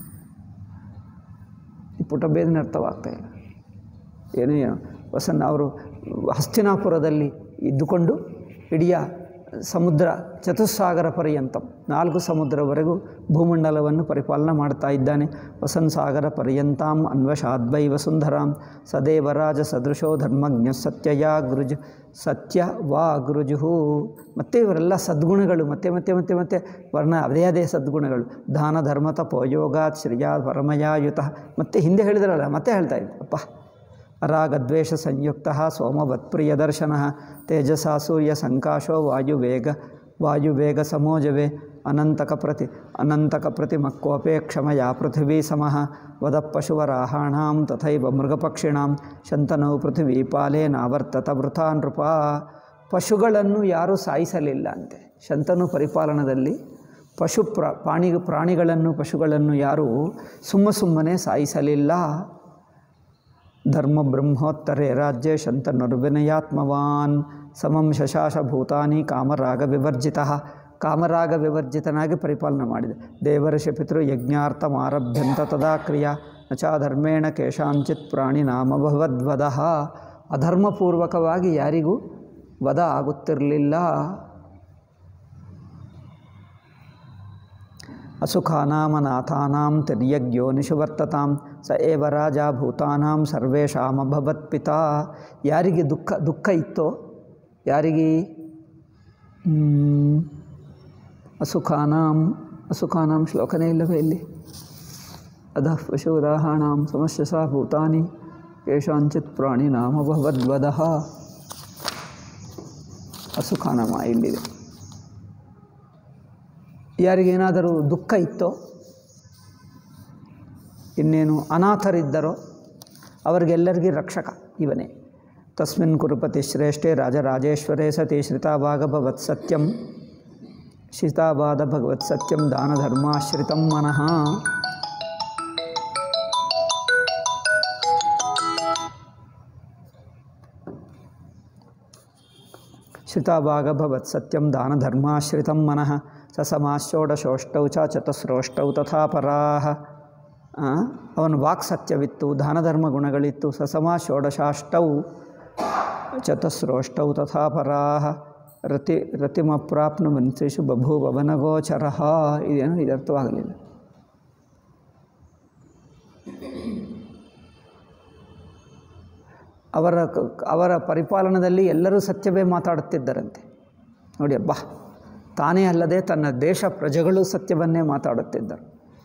A: ಈ ಪುಟಭೇದನೆ ಅರ್ಥವಾಗ್ತಾ ಇಲ್ಲ ಏನೇ ವಸನ್ ಅವರು ಹಸ್ತಿನಾಪುರದಲ್ಲಿ ಇದ್ದುಕೊಂಡು ಇಡೀ ಸಮುದ್ರ ಚತುಸ್ಸಾಗರ ಪರ್ಯಂತಂ ನಾಲ್ಕು ಸಮುದ್ರವರೆಗೂ ಭೂಮಂಡಲವನ್ನು ಪರಿಪಾಲನೆ ಮಾಡ್ತಾ ಇದ್ದಾನೆ ವಸನ್ ಸಾಗರ ಪರ್ಯಂತಾಂ ಅನ್ವಶಾದ್ವೈ ವಸುಂಧರಾಂ ಸದೇವರಾಜ ಸದೃಶೋ ಧರ್ಮಜ್ಞ ಸತ್ಯಯ ಗೃಜ್ ಸತ್ಯ ವಾ ಗೃಜುಹು ಮತ್ತು ಇವರೆಲ್ಲ ಸದ್ಗುಣಗಳು ಮತ್ತೆ ಮತ್ತೆ ಮತ್ತೆ ಮತ್ತೆ ವರ್ಣ ಅದೇ ಅದೇ ಸದ್ಗುಣಗಳು ದಾನ ಧರ್ಮ ತಪೋಯೋಗಾತ್ ಶ್ರಿಯಾ ಪರಮಯಾಯುತ ಮತ್ತೆ ಹಿಂದೆ ಹೇಳಿದ್ರಲ್ಲ ಮತ್ತೆ ಹೇಳ್ತಾ ಇದ್ದೆ ಅಪ್ಪ ರಾಗದ್ವೇಷ ಸಂಯುಕ್ತ ಸೋಮವತ್ಪ್ರಿಯದರ್ಶನ ತೇಜಸ ಸೂರ್ಯ ಸಂಕಾಶೋ ವಾಯುವೇಗ ವಾಯುವೇಗ ಸಮೋಜವೇ ಅನಂತಕ ಪ್ರತಿ ಅನಂತಕ ಪ್ರತಿಮಕ್ಕೋಪೇಕ್ಷಮಯ ಪೃಥಿವೀ ಸಮಃ ವದ ಪಶುವರಾಹಾಣಾಂ ತಥೈವ ಮೃಗಪಕ್ಷಿಣಾಂ ಶಂತನೌ ಪೃಥಿವೀ ಪಾಲೇನಾವರ್ತತ ವೃಥಾ ನೃಪ ಪಶುಗಳನ್ನು ಯಾರೂ ಸಾಯಿಸಲಿಲ್ಲ ಅಂತೆ ಶಂತನು ಪರಿಪಾಲನದಲ್ಲಿ ಪಶು ಪ್ರ ಪ್ರಾಣಿ ಪ್ರಾಣಿಗಳನ್ನು ಪಶುಗಳನ್ನು ಯಾರೂ ಸುಮ್ಮ ಸುಮ್ಮನೆ ಸಾಯಿಸಲಿಲ್ಲ ಧರ್ಮ ಬ್ರಹ್ಮೋತ್ತರೇ ರಾಜ್ಯೇ ಶಂತನುರ್ವಿನಯಾತ್ಮವಾನ್ ಸಮಂ ಶಶಾಶ ಭೂತಾನಿ ಕಾಮರಾಗ ವಿವರ್ಜಿತ ಕಾಮರಾಗ ವಿವರ್ಜಿತನಾಗಿ ಪರಿಪಾಲನೆ ಮಾಡಿದೆ ದೇವರ್ಷಿ ಪಿತೃ ಯಜ್ಞಾರ್ಥಮಾರಭ್ಯಂತ ತದಾ ಕ್ರಿಯಾ ನಚಾ ಧರ್ಮೇಣ ಕೇಶಾಂಚಿತ್ ಪ್ರಾಣಿ ನಾಮ ಭವದ್ವದ ಅಧರ್ಮಪೂರ್ವಕವಾಗಿ ಯಾರಿಗೂ ವಧ ಆಗುತ್ತಿರಲಿಲ್ಲ ಅಸುಖಾನಾಮನಾಥಾನಾಂ ತಿರ್ಯಗ್ಯೋನಿಷು ವರ್ತತಾಂ ಸ ಏವ ರಾಜ ಭೂತಾನಾಂ ಸರ್ವೇಷಾಮಭವತ್ ಪಿತಾ ಯಾರಿಗೆ ದುಃಖ ದುಃಖ ಇತ್ತೋ ಯಾರಿಗೆ ಮ್, ಅಸುಖಾನಾಂ ಅಸುಖಾನಾಂ ಶ್ಲೋಕನೇ ಇಲ್ಲವೇ ಇಲ್ಲಿ ಅಧಃ ಪಶುರಾಹಾಣಾಂ ಸಮಸ್ಯಸ ಭೂತಾನಿ ಕೇಶಾಂಚಿತ್ ಪ್ರಾಣಿನಾಮಭವದ್ವದಃ ಅಸುಖಾನಾಮ ಇಲ್ಲಿದೆ ಯಾರಿಗೇನಾದರೂ ದುಃಖ ಇತ್ತೋ ಇನ್ನೇನು ಅನಾಥರಿದ್ದರೋ ಅವರಿಗೆಲ್ಲರಿಗೂ ರಕ್ಷಕ ಇವನೇ ತಸ್ಮಿನ್ ಕುರುಪತಿ ಶ್ರೇಷ್ಠೆ ರಾಜರಾಜೇಶ್ವರೇ ಸತಿ ಶ್ರಿತಾಭಾಗ ಭಗವತ್ ಸತ್ಯಂ ಶ್ರಿತಾಭಾದ ಭಗವತ್ ಸತ್ಯಂ ದಾನ ಧರ್ಮಾಶ್ರಿತಂ ಮನಃ ಶ್ರಿತಾಭಾಗಭವತ್ ಸತ್ಯಂ ದಾನ ಧರ್ಮಾಶ್ರಿತಂ ಮನಃ ಸ ಸಮಾಶ್ಚೋಡಶೋಷ್ಟೌ ಚ ಚತಸ್ರೋಷ್ಟೌ ತಥಾ ಪರಾಹ ಆ, ಅವನ ವಾಕ್ ಸತ್ಯವಿತ್ತು ದಾನ ಧರ್ಮ ಗುಣಗಳಿತ್ತು ಸಸಮ ಷೋಡಶಾಷ್ಟೌ ಚತಸ್ರೋಷ್ಟೌ ತಥಾ ಪರಾಹ ರತಿ ರತಿಮಪ್ರಾಪ್ನು ಮಂತ್ರಿಷು ಬಭೂವನಗೋಚರ ಇದೇನು ಇದರ್ಥವಾಗಲಿಲ್ಲ ಅವರ ಕ- ಅವರ ಪರಿಪಾಲನದಲ್ಲಿ ಎಲ್ಲರೂ ಸತ್ಯವೇ ಮಾತಾಡುತ್ತಿದ್ದರಂತೆ ನೋಡಿ ಅಬ್ಬಾ ತಾನೇ ಅಲ್ಲದೆ ತನ್ನ ದೇಶ ಪ್ರಜೆಗಳು ಸತ್ಯವನ್ನೇ ಮಾತಾಡುತ್ತಿದ್ದರು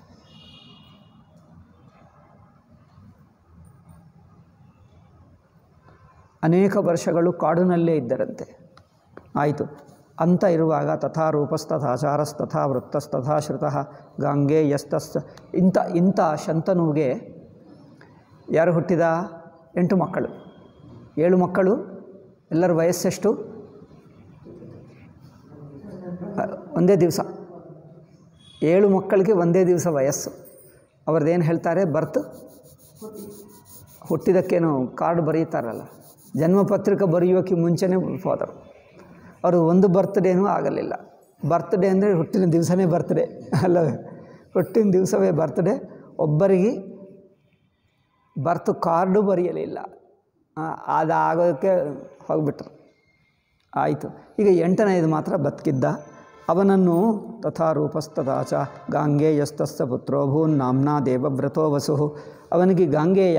A: ಅನೇಕ ವರ್ಷಗಳು ಕಾಡಿನಲ್ಲೇ ಇದ್ದರಂತೆ ಆಯಿತು ಅಂತ ಇರುವಾಗ ತಥಾ ರೂಪಸ್ತಥಾಚಾರಸ್ತಥಾ ವೃತ್ತಸ್ತಥಾ ಶ್ರುತಃ ಗಾಂಗೆ ಯಸ್ತಸ್ ಇಂಥ ಇಂಥ ಶಂತನುಗೆ ಯಾರು ಹುಟ್ಟಿದ ಎಂಟು ಮಕ್ಕಳು ಏಳು ಮಕ್ಕಳು ಎಲ್ಲರ ವಯಸ್ಸೆಷ್ಟು ಅ, ಒಂದೇ ದಿವಸ ಏಳು ಮಕ್ಕಳಿಗೆ ಒಂದೇ ದಿವಸ ವಯಸ್ಸು ಅವ್ರದ್ದೇನು ಹೇಳ್ತಾರೆ ಬರ್ತ್ ಹುಟ್ಟಿದಕ್ಕೇನು ಕಾರ್ಡ್ ಬರೀತಾರಲ್ಲ ಜನ್ಮಪತ್ರಿಕೆ ಬರೆಯೋಕ್ಕೆ ಮುಂಚೆನೇ ಹೋದರು ಅವರು ಒಂದು ಬರ್ತ್ಡೇನೂ ಆಗಲಿಲ್ಲ ಬರ್ತ್ಡೇ ಅಂದರೆ ಹುಟ್ಟಿನ ದಿವಸನೇ ಬರ್ತ್ಡೇ ಅಲ್ಲವೇ ಹುಟ್ಟಿನ ದಿವಸವೇ ಬರ್ತ್ಡೇ ಒಬ್ಬರಿಗೆ ಬರ್ತ್ ಕಾರ್ಡು ಬರೆಯಲಿಲ್ಲ ಆ, ಅದು ಆಗೋದಕ್ಕೆ ಹೋಗ್ಬಿಟ್ರು ಆಯಿತು ಈಗ ಎಂಟನೇದು ಮಾತ್ರ ಬದುಕಿದ್ದ ಅವನನ್ನು ತಥಾ ರೂಪಸ್ತಥಾಚ ಗಾಂಗೇಯಸ್ತಸ್ಸ ಪುತ್ರೋ ಭೂನ್ ನಾಮ್ನಾ ದೇವವ್ರತೋ ವಸು ಅವನಿಗೆ ಗಾಂಗೇಯ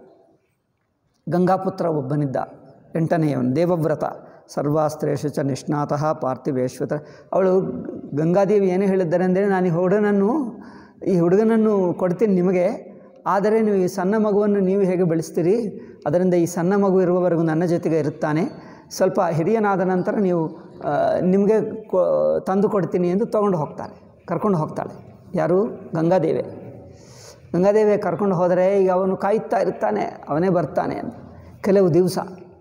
A: ಗಂಗಾಪುತ್ರ ಒಬ್ಬನಿದ್ದ ಎಂಟನೆಯವನು ದೇವವ್ರತ ಸರ್ವಾಸ್ತ್ರೇಷು ಚ ನಿಷ್ಣಾತಃ ಪಾರ್ಥಿವೇಶ್ವತ ಅವಳು ಗಂಗಾದೇವಿ ಏನು ಹೇಳಿದ್ದಾರೆ ಅಂದರೆ ನಾನು ಈ ಹುಡುಗನನ್ನು ಈ ಹುಡುಗನನ್ನು ಕೊಡ್ತೀನಿ ನಿಮಗೆ ಆದರೆ ನೀವು ಈ ಸಣ್ಣ ಮಗುವನ್ನು ನೀವು ಹೇಗೆ ಬೆಳೆಸ್ತೀರಿ ಅದರಿಂದ ಈ ಸಣ್ಣ ಮಗು ಇರುವವರೆಗೂ ನನ್ನ ಜೊತೆಗೆ ಇರುತ್ತಾನೆ ಸ್ವಲ್ಪ ಹಿರಿಯನಾದ ನಂತರ ನೀವು ಆ, ನಿಮಗೆ ಕೊ ತಂದು ಕೊಡ್ತೀನಿ ಎಂದು ತೊಗೊಂಡು ಹೋಗ್ತಾರೆ ಕರ್ಕೊಂಡು ಹೋಗ್ತಾಳೆ ಯಾರು ಗಂಗಾದೇವಿ ಗಂಗಾದೇವಿ ಕರ್ಕೊಂಡು ಹೋದರೆ ಈಗ ಅವನು ಕಾಯುತ್ತಾ ಇರ್ತಾನೆ ಅವನೇ ಬರ್ತಾನೆ ಅಂತ ಕೆಲವು ದಿವಸ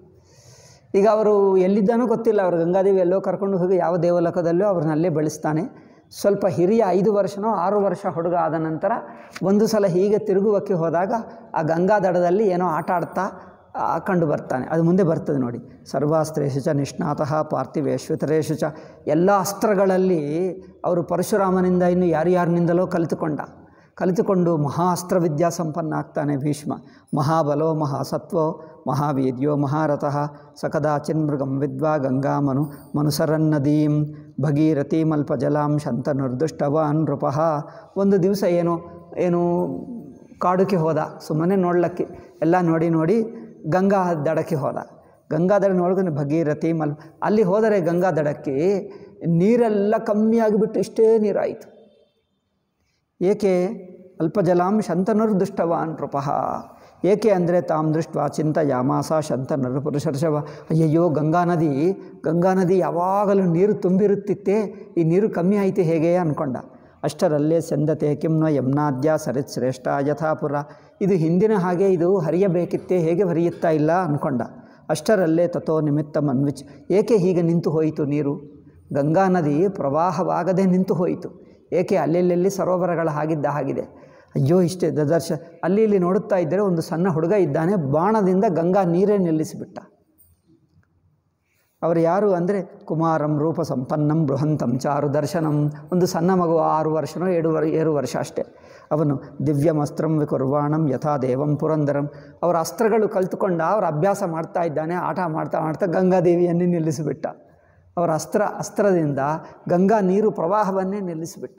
A: ಈಗ ಅವರು ಎಲ್ಲಿದ್ದಾನೋ ಗೊತ್ತಿಲ್ಲ ಅವರು ಗಂಗಾದೇವಿ ಎಲ್ಲೋ ಕರ್ಕೊಂಡು ಹೋಗಿ ಯಾವ ದೇವಲೋಕದಲ್ಲೋ ಅವ್ರನ್ನಲ್ಲೇ ಬೆಳೆಸ್ತಾನೆ ಸ್ವಲ್ಪ ಹಿರಿಯ ಐದು ವರ್ಷನೋ ಆರು ವರ್ಷ ಹುಡುಗ ಆದ ನಂತರ ಒಂದು ಸಲ ಹೀಗೆ ತಿರುಗುವಕ್ಕೆ ಹೋದಾಗ ಆ ಗಂಗಾ ದಡದಲ್ಲಿ ಏನೋ ಆಟ ಆಡ್ತಾ ಆ, ಕಂಡು ಬರ್ತಾನೆ ಅದು ಮುಂದೆ ಬರ್ತದೆ ನೋಡಿ ಸರ್ವಾಸ್ತ್ರೇಷು ಚ ನಿಷ್ಣಾತಃ ಪಾರ್ಥಿವೇಶ್ವತರೇಶು ಚ ಎಲ್ಲ ಅಸ್ತ್ರಗಳಲ್ಲಿ ಅವರು ಪರಶುರಾಮನಿಂದ ಇನ್ನು ಯಾರ್ಯಾರಿನಿಂದಲೋ ಕಲಿತುಕೊಂಡ ಕಲಿತುಕೊಂಡು ಮಹಾಸ್ತ್ರ ವಿದ್ಯಾ ಸಂಪನ್ನ ಆಗ್ತಾನೆ ಭೀಷ್ಮ ಮಹಾಬಲೋ ಮಹಾಸತ್ವೋ ಮಹಾವೀರ್ಯೋ ಮಹಾರಥಃ ಸಕದಾಚಿನ್ಮೃಗಂ ವಿದ್ವಾ ಗಂಗಾಮನು ಮನುಸರನ್ನದೀಂ ಭಗೀರಥೀಮಲ್ಪ ಜಲಾಂ ಶಂತ ನಿರ್ದುಷ್ಟವಾನ್ ನೃಪಃ ಒಂದು ದಿವಸ ಏನು ಏನು ಕಾಡುಕ್ಕೆ ಹೋದ ಸುಮ್ಮನೆ ನೋಡ್ಲಕ್ಕೆ ಎಲ್ಲ ನೋಡಿ ನೋಡಿ ಗಂಗಾ ದಡಕ್ಕೆ ಹೋದ ಗಂಗಾ ದಡ ನೋಡ್ಕೊಂಡು ಭಗೀರಥಿ ಮಲ್ ಅಲ್ಲಿ ಹೋದರೆ ಗಂಗಾ ದಡಕ್ಕೆ ನೀರೆಲ್ಲ ಕಮ್ಮಿ ಆಗಿಬಿಟ್ಟು ಇಷ್ಟೇ ನೀರಾಯಿತು ಏಕೆ ಅಲ್ಪಜಲಾಂ ಶಂತನುರ್ದುಷ್ಟವಾನ್ ನೃಪಃ ಏಕೆ ಅಂದರೆ ತಾಂ ದೃಷ್ಟ ಚಿಂತಯಾಮಾಸ ಶಂತನರು ಪುರುಷರ್ಷವ ಅಯ್ಯಯ್ಯೋ ಗಂಗಾ ನದಿ ಗಂಗಾ ನದಿ ಯಾವಾಗಲೂ ನೀರು ತುಂಬಿರುತ್ತಿತ್ತೆ ಈ ನೀರು ಕಮ್ಮಿ ಆಯಿತು ಹೇಗೆ ಅಂದ್ಕೊಂಡ ಅಷ್ಟರಲ್ಲೇ ಸಂದತೆ ಕಿಮ್ನ ಯಮ್ನಾದ್ಯ ಸರಿತ್ ಶ್ರೇಷ್ಠ ಯಥಾಪುರ ಇದು ಹಿಂದಿನ ಹಾಗೆ ಇದು ಹರಿಯಬೇಕಿತ್ತೇ ಹೇಗೆ ಹರಿಯುತ್ತಾ ಇಲ್ಲ ಅಂದ್ಕೊಂಡ ಅಷ್ಟರಲ್ಲೇ ತಥೋ ನಿಮಿತ್ತ ಮನ್ವಿಚ್ ಏಕೆ ಹೀಗೆ ನಿಂತು ಹೋಯಿತು ನೀರು ಗಂಗಾ ನದಿ ಪ್ರವಾಹವಾಗದೆ ನಿಂತು ಹೋಯಿತು ಏಕೆ ಅಲ್ಲೆಲ್ಲೆಲ್ಲಿ ಸರೋವರಗಳ ಹಾಗಿದ್ದ ಹಾಗಿದೆ ಅಯ್ಯೋ ಇಷ್ಟೇ ದದರ್ಶ ಅಲ್ಲಿ ಇಲ್ಲಿ ನೋಡುತ್ತಾ ಇದ್ದರೆ ಒಂದು ಸಣ್ಣ ಹುಡುಗ ಇದ್ದಾನೆ ಬಾಣದಿಂದ ಗಂಗಾ ನೀರೇ ನಿಲ್ಲಿಸಿಬಿಟ್ಟ ಅವರು ಯಾರು ಅಂದರೆ ಕುಮಾರಂ ರೂಪ ಸಂಪನ್ನಂ ಬೃಹಂತಂ ಚಾರು ದರ್ಶನಂ ಒಂದು ಸಣ್ಣ ಮಗು ಆರು ವರ್ಷನೋ ಏಳು ವರ್ ಏಳು ವರ್ಷ ಅಷ್ಟೇ ಅವನು ದಿವ್ಯಮಸ್ತ್ರಂ ವಿಕುರ್ವಾಣಂ ಯಥಾ ದೇವಂ ಪುರಂದರಂ ಅವರ ಅಸ್ತ್ರಗಳು ಕಲ್ತುಕೊಂಡ ಅವರ ಅಭ್ಯಾಸ ಮಾಡ್ತಾ ಇದ್ದಾನೆ ಆಟ ಮಾಡ್ತಾ ಮಾಡ್ತಾ ಗಂಗಾದೇವಿಯನ್ನೇ ನಿಲ್ಲಿಸಿಬಿಟ್ಟ ಅವರ ಅಸ್ತ್ರ ಅಸ್ತ್ರದಿಂದ ಗಂಗಾ ನೀರು ಪ್ರವಾಹವನ್ನೇ ನಿಲ್ಲಿಸಿಬಿಟ್ಟ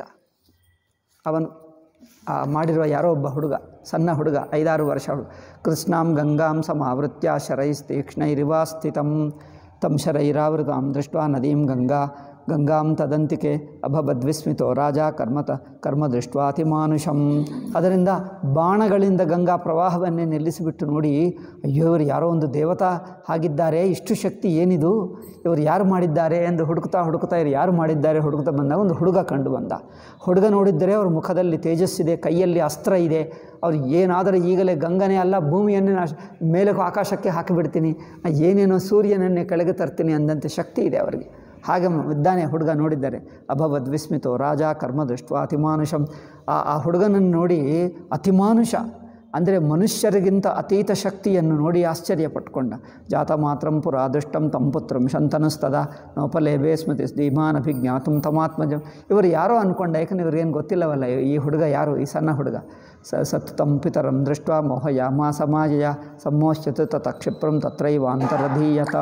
A: ಅವನು ಆ ಮಾಡಿರುವ ಯಾರೋ ಒಬ್ಬ ಹುಡುಗ ಸಣ್ಣ ಹುಡುಗ ಐದಾರು ವರ್ಷ ಹುಡುಗ ಕೃಷ್ಣಾಂ ಗಂಗಾಂ ಸಮಾವೃತ್ಯ ಶರೈಸ್ತೀಕ್ಷ್ಣೈರಿವಾ ಸ್ಥಿತಂ ತಂ ಶರೈರಾವೃತಾಂ ದೃಷ್ಟ ನದೀಂ ಗಂಗಾ ಗಂಗಾಂ ತದಂತಿಕೆ ಅಭಬದ್ವಿಸ್ಮಿತೋ ರಾಜ ಕರ್ಮತ ಕರ್ಮ ದೃಷ್ಟ್ವಾತಿಮಾನುಷಂ ಅದರಿಂದ ಬಾಣಗಳಿಂದ ಗಂಗಾ ಪ್ರವಾಹವನ್ನೇ ನಿಲ್ಲಿಸಿಬಿಟ್ಟು ನೋಡಿ ಅಯ್ಯೋ ಇವರು ಯಾರೋ ಒಂದು ದೇವತಾ ಆಗಿದ್ದಾರೆ ಇಷ್ಟು ಶಕ್ತಿ ಏನಿದು ಇವರು ಯಾರು ಮಾಡಿದ್ದಾರೆ ಎಂದು ಹುಡುಕ್ತಾ ಹುಡುಕ್ತಾ ಇರು ಯಾರು ಮಾಡಿದ್ದಾರೆ ಹುಡುಕ್ತಾ ಬಂದಾಗ ಒಂದು ಹುಡುಗ ಕಂಡು ಬಂದ ಹುಡುಗ ನೋಡಿದ್ದರೆ ಅವ್ರ ಮುಖದಲ್ಲಿ ತೇಜಸ್ಸಿದೆ ಕೈಯಲ್ಲಿ ಅಸ್ತ್ರ ಇದೆ ಅವ್ರು ಏನಾದರೂ ಈಗಲೇ ಗಂಗನೇ ಅಲ್ಲ ಭೂಮಿಯನ್ನೇ ನಾಶ ಮೇಲೆ ಆಕಾಶಕ್ಕೆ ಹಾಕಿಬಿಡ್ತೀನಿ ಏನೇನೋ ಸೂರ್ಯನನ್ನೇ ಕೆಳಗೆ ತರ್ತೀನಿ ಅಂದಂತೆ ಶಕ್ತಿ ಇದೆ ಅವರಿಗೆ ಹಾಗೆ ಮ- ಇದ್ದಾನೆ ಹುಡುಗ ನೋಡಿದ್ದಾರೆ ಅಭವದ್ ವಿಸ್ಮಿತೋ ರಾಜ ಕರ್ಮ ದೃಷ್ಟ ಅತಿಮಾನುಷಂ ಆ ಆ ಹುಡುಗನನ್ನು ನೋಡಿ ಅತಿಮಾನುಷ ಅಂದರೆ ಮನುಷ್ಯರಿಗಿಂತ ಅತೀತ ಶಕ್ತಿಯನ್ನು ನೋಡಿ ಆಶ್ಚರ್ಯ ಪಟ್ಕೊಂಡ ಜಾತ ಮಾತ್ರಂ ಪುರಾ ದೃಷ್ಟಂ ತಂ ಪುತ್ರಂ ಶಂತನಸ್ತದ ನೋಪಲೇಬೇ ಸ್ಮೃತಿ ಧೀಮಾನಭಿಜ್ಞಾತಂ ತಮಾತ್ಮಜ ಇವರು ಯಾರೋ ಅಂದ್ಕೊಂಡ ಯಾಕಂದ್ರೆ ಇವ್ರಿಗೇನು ಗೊತ್ತಿಲ್ಲವಲ್ಲ ಈ ಹುಡುಗ ಯಾರು ಈ ಸಣ್ಣ ಹುಡುಗ ಸ ಸತ್ ತಂ ಪಿತರಂ ದೃಷ್ಟ ಮೋಹಯಾಮ ಸಮಾಜಯ ಸಮೋಶ್ಯತ ತತ ಕ್ಷಿಪ್ರಂ ತತ್ರೈವಾಂತರಧೀಯತ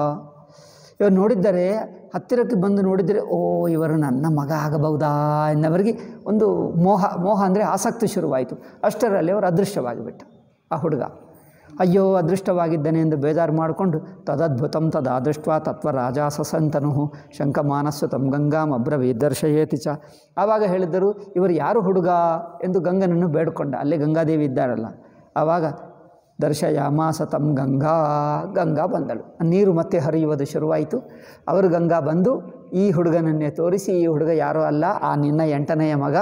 A: ಇವರು ನೋಡಿದ್ದರೆ ಹತ್ತಿರಕ್ಕೆ ಬಂದು ನೋಡಿದರೆ ಓ ಇವರು ನನ್ನ ಮಗ ಆಗಬಹುದಾ ಎನ್ನವರಿಗೆ ಒಂದು ಮೋಹ ಮೋಹ ಅಂದರೆ ಆಸಕ್ತಿ ಶುರುವಾಯಿತು ಅಷ್ಟರಲ್ಲಿ ಅವರು ಅದೃಶ್ಯವಾಗಿಬಿಟ್ಟ ಆ ಹುಡುಗ ಅಯ್ಯೋ ಅದೃಷ್ಟವಾಗಿದ್ದಾನೆ ಎಂದು ಬೇಜಾರು ಮಾಡಿಕೊಂಡು ತದದ್ಭುತಂ ತದಾದೃಷ್ಟ ತತ್ವ ರಾಜ ಸಸಂತನು ಶಂಕಮಾನಸ್ಸು ತಂ ಗಂಗಾಂ ಅಬ್ರವೀತ್ ದರ್ಶಯೇತಿ ಚ ಆವಾಗ ಹೇಳಿದ್ದರು ಇವರು ಯಾರು ಹುಡುಗ ಎಂದು ಗಂಗನನ್ನು ಬೇಡಿಕೊಂಡ ಅಲ್ಲೇ ಗಂಗಾದೇವಿ ಇದ್ದಾರಲ್ಲ ಆವಾಗ ದರ್ಶಯಾಮಾಸ ತಂ ಗಂಗಾ ಗಂಗಾ ಬಂದಳು ನೀರು ಮತ್ತೆ ಹರಿಯುವುದು ಶುರುವಾಯಿತು ಅವರು ಗಂಗಾ ಬಂದು ಈ ಹುಡುಗನನ್ನೇ ತೋರಿಸಿ ಈ ಹುಡುಗ ಯಾರೋ ಅಲ್ಲ ಆ ನಿನ್ನ ಎಂಟನೆಯ ಮಗ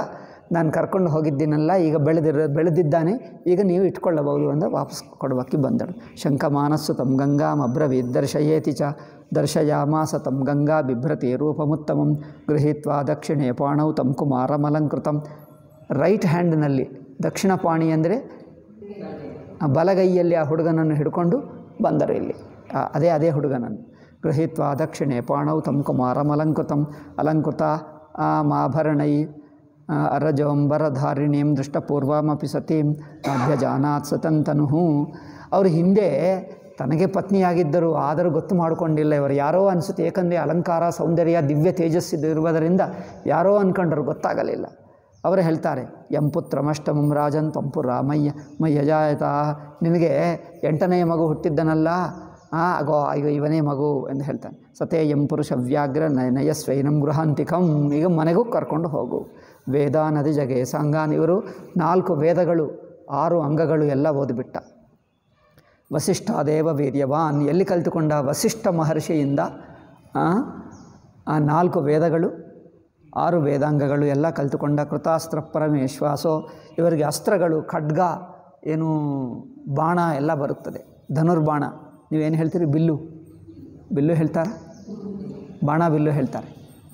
A: ನಾನು ಕರ್ಕೊಂಡು ಹೋಗಿದ್ದೀನಲ್ಲ ಈಗ ಬೆಳೆದಿರ ಬೆಳೆದಿದ್ದಾನೆ ಈಗ ನೀವು ಇಟ್ಕೊಳ್ಳಬಹುದು ಅಂತ ವಾಪಸ್ ಕೊಡುವಕ್ಕೆ ಬಂದಳು ಶಂಖಮಾನಸ್ಸು ತಂ ಗಂಗಾಂ ಅಬ್ರವೀದ್ ದರ್ಶಯೇತಿ ಚ ದರ್ಶಯಾಮಾಸ ತಂ ಗಂಗಾ ಬಿಭ್ರತಿ ರೂಪಮುತ್ತಮಂ ಗೃಹೀತ್ವಾ ದಕ್ಷಿಣೆ ಪಾಣೌ ತಂ ಕುಮಾರಮಲಂಕೃತಂ ರೈಟ್ ಹ್ಯಾಂಡ್ನಲ್ಲಿ ದಕ್ಷಿಣ ಪಾಣಿ ಅಂದರೆ ಆ ಬಲಗೈಯಲ್ಲಿ ಆ ಹುಡುಗನನ್ನು ಹಿಡ್ಕೊಂಡು ಬಂದರು ಇಲ್ಲಿ ಆ, ಅದೇ ಅದೇ ಹುಡುಗನನ್ನು ಗೃಹೀತ್ವಾ ದಕ್ಷಿಣೆ ಪಾಣೌ ತಂ ಕುಮಾರಮಲಂಕೃತಂ ಅಲಂಕೃತ ಮಾಭರಣೈ ಅರಜೋಂಬರಧಾರಿಣೀಂ ದೃಷ್ಟಪೂರ್ವಮಪಿ ಸತೀಂ ನಾಭ್ಯಜಾನಾತ್ ಸತಂತನು ಅವರು ಹಿಂದೆ ತನಗೆ ಪತ್ನಿಯಾಗಿದ್ದರು ಆದರೂ ಗೊತ್ತು ಮಾಡಿಕೊಂಡಿಲ್ಲ ಇವರು ಯಾರೋ ಅನಿಸುತ್ತೆ ಏಕೆಂದರೆ ಅಲಂಕಾರ ಸೌಂದರ್ಯ ದಿವ್ಯ ತೇಜಸ್ಸಿದು ಇರುವುದರಿಂದ ಯಾರೋ ಅಂದ್ಕೊಂಡ್ರು ಗೊತ್ತಾಗಲಿಲ್ಲ ಅವರು ಹೇಳ್ತಾರೆ ಎಂ ಪುತ್ರಮಷ್ಟಮಂ ರಾಜನ್ ಪಂಪು ರಾಮಯ್ಯ ಮಯ್ಯಜಾಯತ ನಿನಗೆ ಎಂಟನೆಯ ಮಗು ಹುಟ್ಟಿದ್ದನಲ್ಲ ಆ ಅಗೋ ಈಗ ಇವನೇ ಮಗು ಎಂದು ಹೇಳ್ತಾನೆ ಸತೇ ಎಂ ಪುರುಷ ವ್ಯಾಘ್ರ ನಯ ಸ್ವೈನಂ ಗೃಹಾಂತಿಕಂ ಈಗ ಮನೆಗೂ ಕರ್ಕೊಂಡು ಹೋಗು ವೇದ ನದಿ ಜಗೆ ಸಾಂಗಾನ್ ಇವರು ನಾಲ್ಕು ವೇದಗಳು ಆರು ಅಂಗಗಳು ಎಲ್ಲ ಓದಿಬಿಟ್ಟ ವಸಿಷ್ಠಾದೇವ ವೀರ್ಯವಾನ್ ಎಲ್ಲಿ ಕಲಿತುಕೊಂಡ ವಸಿಷ್ಠ ಮಹರ್ಷಿಯಿಂದ ಆ, ಆ ನಾಲ್ಕು ವೇದಗಳು ಆರು ವೇದಾಂಗಗಳು ಎಲ್ಲ ಕಲಿತುಕೊಂಡ ಕೃತಾಸ್ತ್ರ ಪರಮೇಶ್ವಾಸೋ ಇವರಿಗೆ ಅಸ್ತ್ರಗಳು ಖಡ್ಗ ಏನು ಬಾಣ ಎಲ್ಲ ಬರುತ್ತದೆ ಧನುರ್ಬಾಣ ನೀವೇನು ಹೇಳ್ತೀರಿ ಬಿಲ್ಲು ಬಿಲ್ಲು ಹೇಳ್ತಾರ ಬಾಣ ಬಿಲ್ಲು ಹೇಳ್ತಾರೆ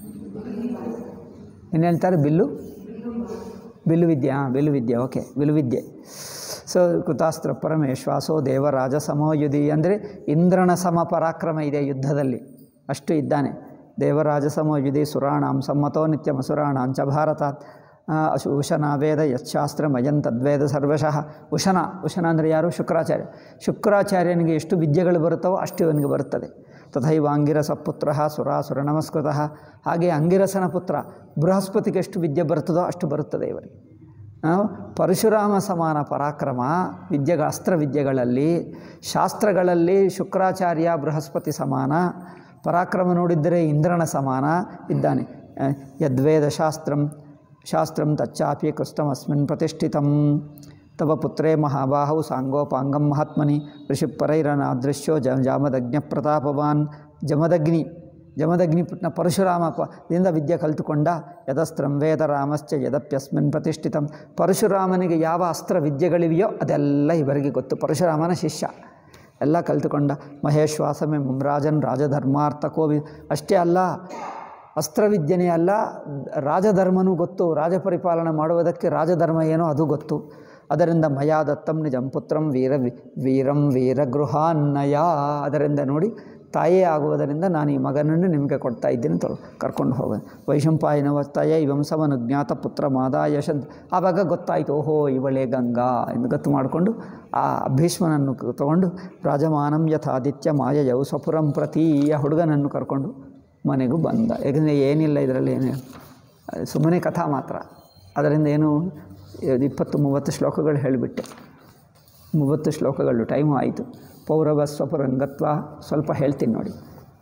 A: ಏನು ಹೇಳ್ತಾರೆ ಬಿಲ್ಲು ಬಿಲ್ಲು ವಿದ್ಯೆ ಹಾಂ ಬಿಲ್ಲು ವಿದ್ಯೆ ಓಕೆ ಬಿಲ್ಲು ವಿದ್ಯೆ ಸೊ ಕೃತಾಸ್ತ್ರ ಪರಮೇಶ್ವಾಸೋ ದೇವರಾಜ ಸಮೋಯುಧಿ ಅಂದರೆ ಇಂದ್ರನ ಸಮ ಪರಾಕ್ರಮ ಇದೆ ಯುದ್ಧದಲ್ಲಿ ಅಷ್ಟು ಇದ್ದಾನೆ ದೇವರಾಜ ಸಮೋಯುಧಿ ಸುರಾಣಾಂ ಸಮ್ಮತೋ ನಿತ್ಯಮಸುರಾಣಾಂಚ ಭಾರತಾತ್ ಆ, ಅಶು ಉಶನ ವೇದ ಯಚ್ಛಾಸ್ತ್ರಮಯಂ ತದ್ವೇದ ಸರ್ವಶಃ ಉಶನ ಉಶನ ಅಂದರೆ ಯಾರು ಶುಕ್ರಾಚಾರ್ಯ ಶುಕ್ರಾಚಾರ್ಯನಿಗೆ ಎಷ್ಟು ವಿದ್ಯೆಗಳು ಬರುತ್ತವೋ ಅಷ್ಟು ಇವನಿಗೆ ಬರುತ್ತದೆ ತಥೈವ ಅಂಗಿರಸ ಪುತ್ರ ಸುರಾಸುರ ನಮಸ್ಕೃತ ಹಾಗೆ ಅಂಗಿರಸನ ಪುತ್ರ ಬೃಹಸ್ಪತಿಗೆ ಎಷ್ಟು ವಿದ್ಯೆ ಬರುತ್ತದೋ ಅಷ್ಟು ಬರುತ್ತದೆ ಇವರಿಗೆ ಆ, ಪರಶುರಾಮ ಸಮಾನ ಪರಾಕ್ರಮ ವಿದ್ಯೆಗಳ ಅಸ್ತ್ರ ವಿದ್ಯೆಗಳಲ್ಲಿ ಶಾಸ್ತ್ರಗಳಲ್ಲಿ ಶುಕ್ರಾಚಾರ್ಯ ಬೃಹಸ್ಪತಿ ಸಮಾನ ಪರಾಕ್ರಮ ನೋಡಿದ್ದರೆ ಇಂದ್ರನ ಸಮಾನ ಇದ್ದಾನೆ ಆ, ಯದ್ವೇದ ಶಾಸ್ತ್ರಂ ಶಾಸ್ತ್ರಂ ತಚ್ಚಾಪಿ ಕೃಸ್ತಮಸ್ಮಿನ್ ಪ್ರತಿಷ್ಠಿತಂ ತವ ಪುತ್ರೇ ಮಹಾಬಾಹೌ ಸಾಂಗೋಪಾಂಗಂ ಮಹಾತ್ಮನಿ ಋಷಿಪರೈರನಾದೃಶ್ಯೋ ಜ ಜಾಮದಗ್ನ ಪ್ರತಾಪವಾನ್ ಜಮದಗ್ನಿ ಜಮದಗ್ನಿ ಪುಟ್ನ ಪರಶುರಾಮ ಪ ದಿಂದ ವಿದ್ಯೆ ಕಲಿತುಕೊಂಡ ಯದಸ್ತ್ರಂ ವೇದ ರಾಮಶ್ಚ ಯದಪ್ಯಸ್ಮಿನ್ ಪ್ರತಿಷ್ಠಿತಂ ಪರಶುರಾಮನಿಗೆ ಯಾವ ಅಸ್ತ್ರ ವಿದ್ಯೆಗಳಿವೆಯೋ ಅದೆಲ್ಲ ಇವರಿಗೆ ಗೊತ್ತು ಪರಶುರಾಮನ ಶಿಷ್ಯ ಎಲ್ಲ ಕಲಿತುಕೊಂಡ ಮಹೇಶ್ವಾಸಮೆ ಮುಮ್ರಾಜನ್ ರಾಜಧರ್ಮಾರ್ಥ ಕೋವಿ ಅಷ್ಟೇ ಅಲ್ಲ ಅಸ್ತ್ರವಿದ್ಯೆನೇ ಅಲ್ಲ ರಾಜಧರ್ಮನೂ ಗೊತ್ತು ರಾಜಪರಿಪಾಲನೆ ಮಾಡುವುದಕ್ಕೆ ರಾಜಧರ್ಮ ಏನೋ ಅದು ಗೊತ್ತು ಅದರಿಂದ ಮಯಾ ದತ್ತಂ ನಿಜಂ ಪುತ್ರಂ ವೀರ ವಿ- ವೀರಂ ವೀರಗೃಹಾನ್ನಯ ಅದರಿಂದ ನೋಡಿ ತಾಯೇ ಆಗುವುದರಿಂದ ನಾನು ಈ ಮಗನನ್ನು ನಿಮಗೆ ಕೊಡ್ತಾ ಇದ್ದೀನಿ ತೊ ಕರ್ಕೊಂಡು ಹೋಗ ವೈಶಂಪಾಯನವತ್ತಾಯ ಇವಂ ಸಮನು ಜ್ಞಾತ ಪುತ್ರ ಮಾದಾಯ ಶಂತ್ ಆವಾಗ ಗೊತ್ತಾಯಿತು ಓಹೋ ಇವಳೇ ಗಂಗಾ ಎಂದು ಗೊತ್ತು ಮಾಡಿಕೊಂಡು ಆ ಭೀಷ್ಮನನ್ನು ಕ- ತಗೊಂಡು ರಾಜಮಾನಂ ಯಥಾದಿತ್ಯ ಮಾಯಯೌ ಸ್ವಪುರಂ ಪ್ರತಿ ಆ ಹುಡುಗನನ್ನು ಕರ್ಕೊಂಡು ಮನೆಗೂ ಬಂದ ಯಾಕಂದರೆ ಏನಿಲ್ಲ ಇದರಲ್ಲಿ ಏನಿಲ್ಲ ಸುಮ್ಮನೆ ಕಥಾ ಮಾತ್ರ ಅದರಿಂದ ಏನು ಇದು ಇಪ್ಪತ್ತು ಮೂವತ್ತು ಶ್ಲೋಕಗಳು ಹೇಳಿಬಿಟ್ಟೆ ಮೂವತ್ತು ಶ್ಲೋಕಗಳು ಟೈಮು ಆಯಿತು ಪೌರವ ಸ್ವಪುರಂಗತ್ವ ಸ್ವಲ್ಪ ಹೇಳ್ತೀನಿ ನೋಡಿ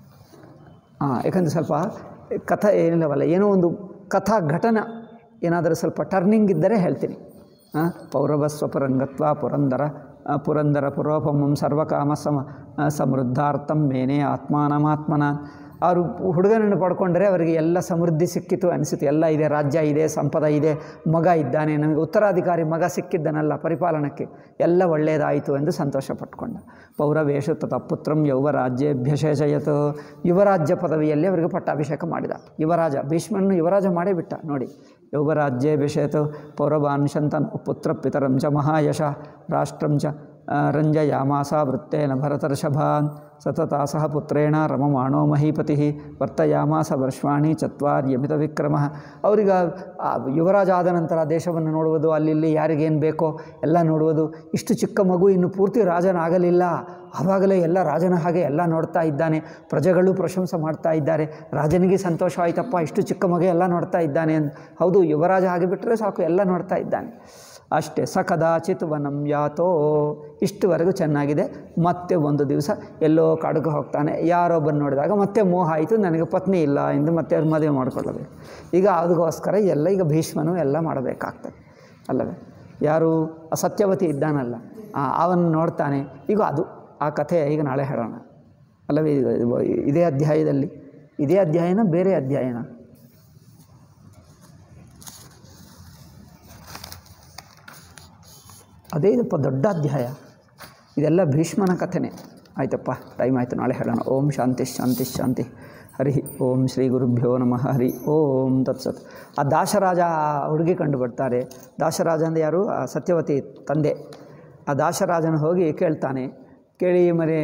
A: ಹಾಂ ಯಾಕಂದರೆ ಸ್ವಲ್ಪ ಕಥಾ ಏನಿಲ್ಲವಲ್ಲ ಏನೋ ಒಂದು ಕಥಾ ಘಟನ ಏನಾದರೂ ಸ್ವಲ್ಪ ಟರ್ನಿಂಗ್ ಇದ್ದರೆ ಹೇಳ್ತೀನಿ ಹಾಂ ಪೌರವ ಸ್ವಪುರಂಗತ್ವ ಪುರಂದರ ಆ, ಪುರಂದರ ಪುರೋಪಮಂ ಸರ್ವಕಾಮ ಸಮ ಆ, ಸಮೃದ್ಧಾರ್ಥಂ ಮೇನೆ ಆತ್ಮಾನಮಾತ್ಮನ ಅವರು ಹುಡುಗನನ್ನು ಪಡ್ಕೊಂಡ್ರೆ ಅವರಿಗೆ ಎಲ್ಲ ಸಮೃದ್ಧಿ ಸಿಕ್ಕಿತು ಅನಿಸಿತು ಎಲ್ಲ ಇದೆ ರಾಜ್ಯ ಇದೆ ಸಂಪದ ಇದೆ ಮಗ ಇದ್ದಾನೆ ನಮಗೆ ಉತ್ತರಾಧಿಕಾರಿ ಮಗ ಸಿಕ್ಕಿದ್ದನಲ್ಲ ಪರಿಪಾಲನಕ್ಕೆ ಎಲ್ಲ ಒಳ್ಳೆಯದಾಯಿತು ಎಂದು ಸಂತೋಷ ಪಟ್ಕೊಂಡ ಪೌರವೇಶು ತತ ಪುತ್ರಂ ಯೌವರಾಜ್ಯಭ್ಯಶೇಷಯತ್ ಯುವರಾಜ್ಯ ಪದವಿಯಲ್ಲಿ ಅವರಿಗೆ ಪಟ್ಟಾಭಿಷೇಕ ಮಾಡಿದ ಯುವರಾಜ ಭೀಷ್ಮನ್ನು ಯುವರಾಜ ಮಾಡೇ ಬಿಟ್ಟ ನೋಡಿ ಯೌವರಾಜ್ಯಭಿಷೇತು ಪೌರವಾನ್ ಶಂತನು ಪುತ್ರ ಪಿತರಂ ಚ ಮಹಾಯಶ ರಾಷ್ಟ್ರಂ ಚ ಆ, ರಂಜಯಾಮಾಸ ವೃತ್ತೇನ ಭರತರ್ಷಭಾನ್ ಸತತಾ ಸಹ ಪುತ್ರೇಣ ರಮಮಾಣೋ ಮಹೀಪತಿ ವರ್ತಯಾಮಾಸ ವರ್ಷಾಣಿ ಚತ್ವಾರ್ಯಮಿತ ವಿಕ್ರಮ ಅವರಿಗೆ ಆ ಯುವರಾಜ ಆದ ನಂತರ ದೇಶವನ್ನು ನೋಡುವುದು ಅಲ್ಲಿ ಇಲ್ಲಿ ಯಾರಿಗೇನು ಬೇಕೋ ಎಲ್ಲ ನೋಡುವುದು ಇಷ್ಟು ಚಿಕ್ಕ ಮಗು ಇನ್ನು ಪೂರ್ತಿ ರಾಜನಾಗಲಿಲ್ಲ ಆವಾಗಲೇ ಎಲ್ಲ ರಾಜನ ಹಾಗೆ ಎಲ್ಲ ನೋಡ್ತಾ ಇದ್ದಾನೆ ಪ್ರಜೆಗಳು ಪ್ರಶಂಸೆ ಮಾಡ್ತಾ ಇದ್ದಾರೆ ರಾಜನಿಗೆ ಸಂತೋಷ ಆಯ್ತಪ್ಪ ಇಷ್ಟು ಚಿಕ್ಕ ಮಗ ಎಲ್ಲ ನೋಡ್ತಾ ಇದ್ದಾನೆ ಅಂತ ಹೌದು ಯುವರಾಜ ಹಾಗೆ ಬಿಟ್ಟರೆ ಸಾಕು ಎಲ್ಲ ನೋಡ್ತಾ ಇದ್ದಾನೆ ಅಷ್ಟೇ ಸ ಕದಾಚಿತ್ ವನಂ ಯಾತೋ ಇಷ್ಟುವರೆಗೂ ಚೆನ್ನಾಗಿದೆ ಮತ್ತೆ ಒಂದು ದಿವಸ ಎಲ್ಲೋ ಕಾಡಿಗೆ ಹೋಗ್ತಾನೆ ಯಾರೊಬ್ಬರು ನೋಡಿದಾಗ ಮತ್ತೆ ಮೋಹ ಆಯಿತು ನನಗೆ ಪತ್ನಿ ಇಲ್ಲ ಎಂದು ಮತ್ತೆ ಅವ್ರು ಮದುವೆ ಮಾಡಿಕೊಳ್ಳಬೇಕು ಈಗ ಅದಕ್ಕೋಸ್ಕರ ಎಲ್ಲ ಈಗ ಭೀಷ್ಮನು ಎಲ್ಲ ಮಾಡಬೇಕಾಗ್ತದೆ ಅಲ್ಲವೇ ಯಾರು ಆ ಸತ್ಯವತಿ ಇದ್ದಾನಲ್ಲ ಆ, ಅವನು ನೋಡ್ತಾನೆ ಈಗ ಅದು ಆ ಕಥೆ ಈಗ ನಾಳೆ ಹೇಳೋಣ ಅಲ್ಲವೇ ಇದು- ಇದು- ಇದೇ ಅಧ್ಯಾಯದಲ್ಲಿ ಇದೇ ಅಧ್ಯಾಯನ ಬೇರೆ ಅಧ್ಯಾಯನ ಅದೇ ಇದಪ್ಪ ದೊಡ್ಡ ಅಧ್ಯಾಯ ಇದೆಲ್ಲ ಭೀಷ್ಮನ ಕಥೆನೇ ಆಯ್ತಪ್ಪ ಟೈಮ್ ಆಯಿತು ನಾಳೆ ಹೇಳೋಣ ಓಂ ಶಾಂತಿ ಶಾಂತಿ ಶಾಂತಿ ಹರಿ ಓಂ ಶ್ರೀ ಗುರುಭ್ಯೋ ನಮಃ ಹರಿ ಓಂ ತತ್ಸತ್ ಆ ದಾಸರಾಜ ಆ ಹುಡುಗಿ ಕಂಡು ಬರ್ತಾರೆ ದಾಸರಾಜ ಅಂದರೆ ಯಾರು ಆ ಸತ್ಯವತಿ ತಂದೆ ಆ ದಾಸರಾಜನ ಹೋಗಿ ಕೇಳ್ತಾನೆ ಕೇಳಿ ಮರೆ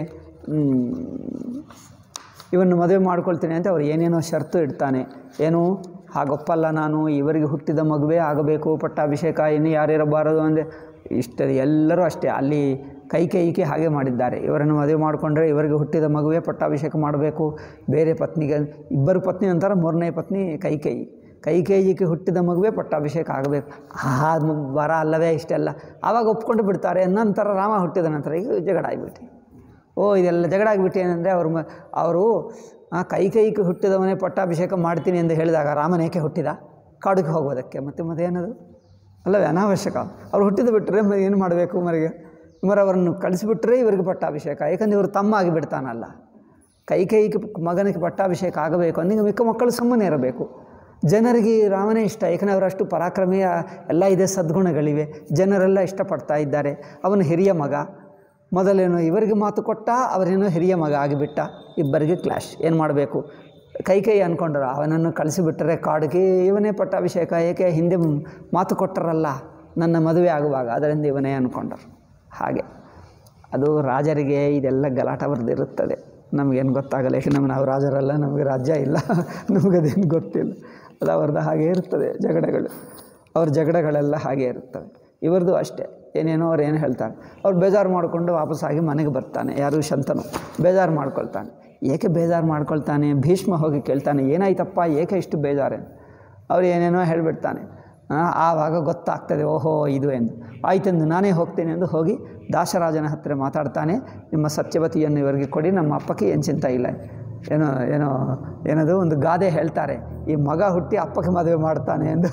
A: ಇವನ್ನು ಮದುವೆ ಮಾಡ್ಕೊಳ್ತೀನಿ ಅಂತ ಅವ್ರು ಏನೇನೋ ಷರತ್ತು ಇಡ್ತಾನೆ ಏನು ಹಾಗೊಪ್ಪಲ್ಲ ನಾನು ಇವರಿಗೆ ಹುಟ್ಟಿದ ಮಗುವೇ ಆಗಬೇಕು ಪಟ್ಟಾಭಿಷೇಕ ಇನ್ನು ಯಾರಿರಬಾರದು ಅಂದರೆ ಇಷ್ಟ ಎಲ್ಲರೂ ಅಷ್ಟೇ ಅಲ್ಲಿ ಕೈ ಕೈಗೆ ಹಾಗೆ ಮಾಡಿದ್ದಾರೆ ಇವರನ್ನು ಮದುವೆ ಮಾಡಿಕೊಂಡ್ರೆ ಇವರಿಗೆ ಹುಟ್ಟಿದ ಮಗುವೇ ಪಟ್ಟಾಭಿಷೇಕ ಮಾಡಬೇಕು ಬೇರೆ ಪತ್ನಿಗೆ ಇಬ್ಬರು ಪತ್ನಿ ನಂತರ ಮೂರನೇ ಪತ್ನಿ ಕೈ ಕೈ ಕೈ ಕೈಗೆ ಹುಟ್ಟಿದ ಮಗುವೇ ಪಟ್ಟಾಭಿಷೇಕ ಆಗಬೇಕು ಆ ಬರ ಅಲ್ಲವೇ ಇಷ್ಟೆಲ್ಲ ಆವಾಗ ಒಪ್ಕೊಂಡು ಬಿಡ್ತಾರೆ ನಂತರ ರಾಮ ಹುಟ್ಟಿದ ನಂತರ ಈಗ ಜಗಳ ಆಗಿಬಿಟ್ಟು ಓ ಇದೆಲ್ಲ ಜಗಳ ಆಗಿಬಿಟ್ಟು ಏನಂದರೆ ಅವರು ಮ ಅವರು ಆ ಕೈ ಕೈಗೆ ಹುಟ್ಟಿದವನೇ ಪಟ್ಟಾಭಿಷೇಕ ಮಾಡ್ತೀನಿ ಎಂದು ಹೇಳಿದಾಗ ರಾಮನೇಕೆ ಹುಟ್ಟಿದ ಕಾಡಿಗೆ ಹೋಗೋದಕ್ಕೆ ಮತ್ತು ಮತ್ತೇನದು ಅಲ್ಲವೇ ಅನಾವಶ್ಯಕ ಅವ್ರು ಹುಟ್ಟಿದ ಬಿಟ್ಟರೆ ಮ ಏನು ಮಾಡಬೇಕು ಮರಿಗೆ ಮರ ಅವರನ್ನು ಕಳಿಸಿಬಿಟ್ರೆ ಇವರಿಗೆ ಪಟ್ಟಾಭಿಷೇಕ ಯಾಕಂದ್ರೆ ಇವರು ತಮ್ಮ ಆಗಿಬಿಡ್ತಾನಲ್ಲ ಕೈ ಕೈಗೆ ಮಗನಿಗೆ ಪಟ್ಟಾಭಿಷೇಕ ಆಗಬೇಕು ಅಂದಿಗೆ ಮಿಕ್ಕ ಮಕ್ಕಳು ಸುಮ್ಮನೆ ಇರಬೇಕು ಜನರಿಗೆ ರಾಮನೇ ಇಷ್ಟ ಯಾಕಂದರೆ ಅವರಷ್ಟು ಪರಾಕ್ರಮಿಯ ಎಲ್ಲ ಇದೆ ಸದ್ಗುಣಗಳಿವೆ ಜನರೆಲ್ಲ ಇಷ್ಟಪಡ್ತಾ ಇದ್ದಾರೆ ಅವನು ಹಿರಿಯ ಮಗ ಮೊದಲೇನು ಇವರಿಗೆ ಮಾತು ಕೊಟ್ಟ ಅವರೇನೋ ಹಿರಿಯ ಮಗ ಆಗಿಬಿಟ್ಟ ಇಬ್ಬರಿಗೆ ಕ್ಲಾಶ್ ಏನು ಮಾಡಬೇಕು ಕೈ ಕೈ ಅಂದ್ಕೊಂಡ್ರು ಅವನನ್ನು ಕಳಿಸಿಬಿಟ್ಟರೆ ಕಾಡಿಗೆ ಇವನೇ ಪಟ್ಟಾಭಿಷೇಕ ಏಕೆ ಹಿಂದೆ ಮಾತು ಕೊಟ್ಟರಲ್ಲ ನನ್ನ ಮದುವೆ ಆಗುವಾಗ ಅದರಿಂದ ಇವನೇ ಅಂದ್ಕೊಂಡರು ಹಾಗೆ ಅದು ರಾಜರಿಗೆ ಇದೆಲ್ಲ ಗಲಾಟ ಬರೆದಿರುತ್ತದೆ ನಮಗೇನು ಗೊತ್ತಾಗಲ್ಲ ಏಕೆ ನಮ್ಗೆ ನಾವು ರಾಜರಲ್ಲ ನಮಗೆ ರಾಜ್ಯ ಇಲ್ಲ ನಮಗದೇನು ಗೊತ್ತಿಲ್ಲ ಅದು ಅವ್ರದ್ದು ಹಾಗೆ ಇರ್ತದೆ ಜಗಳಗಳು ಅವ್ರ ಜಗಳಗಳೆಲ್ಲ ಹಾಗೆ ಇರ್ತವೆ ಇವ್ರದ್ದು ಅಷ್ಟೇ ಏನೇನೋ ಅವ್ರು ಏನು ಹೇಳ್ತಾರೆ ಅವ್ರು ಬೇಜಾರು ಮಾಡಿಕೊಂಡು ವಾಪಸ್ಸಾಗಿ ಮನೆಗೆ ಬರ್ತಾನೆ ಯಾರು ಶಂತನು ಬೇಜಾರು ಮಾಡ್ಕೊಳ್ತಾನೆ ಏಕೆ ಬೇಜಾರು ಮಾಡ್ಕೊಳ್ತಾನೆ ಭೀಷ್ಮ ಹೋಗಿ ಕೇಳ್ತಾನೆ ಏನಾಯ್ತಪ್ಪ ಏಕೆ ಇಷ್ಟು ಬೇಜಾರೆ ಅವ್ರು ಏನೇನೋ ಹೇಳಿಬಿಡ್ತಾನೆ ಆವಾಗ ಗೊತ್ತಾಗ್ತದೆ ಓಹೋ ಇದು ಎಂದು ಆಯ್ತೆಂದು ನಾನೇ ಹೋಗ್ತೇನೆ ಎಂದು ಹೋಗಿ ದಾಸರಾಜನ ಹತ್ತಿರ ಮಾತಾಡ್ತಾನೆ ನಿಮ್ಮ ಸತ್ಯವತಿಯನ್ನು ಇವರಿಗೆ ಕೊಡಿ ನಮ್ಮ ಅಪ್ಪಕ್ಕೆ ಏನು ಚಿಂತೆ ಇಲ್ಲ ಏನೋ ಏನೋ ಏನದು ಒಂದು ಗಾದೆ ಹೇಳ್ತಾರೆ ಈ ಮಗ ಹುಟ್ಟಿ ಅಪ್ಪಕ್ಕೆ ಮದುವೆ ಮಾಡ್ತಾನೆ ಎಂದು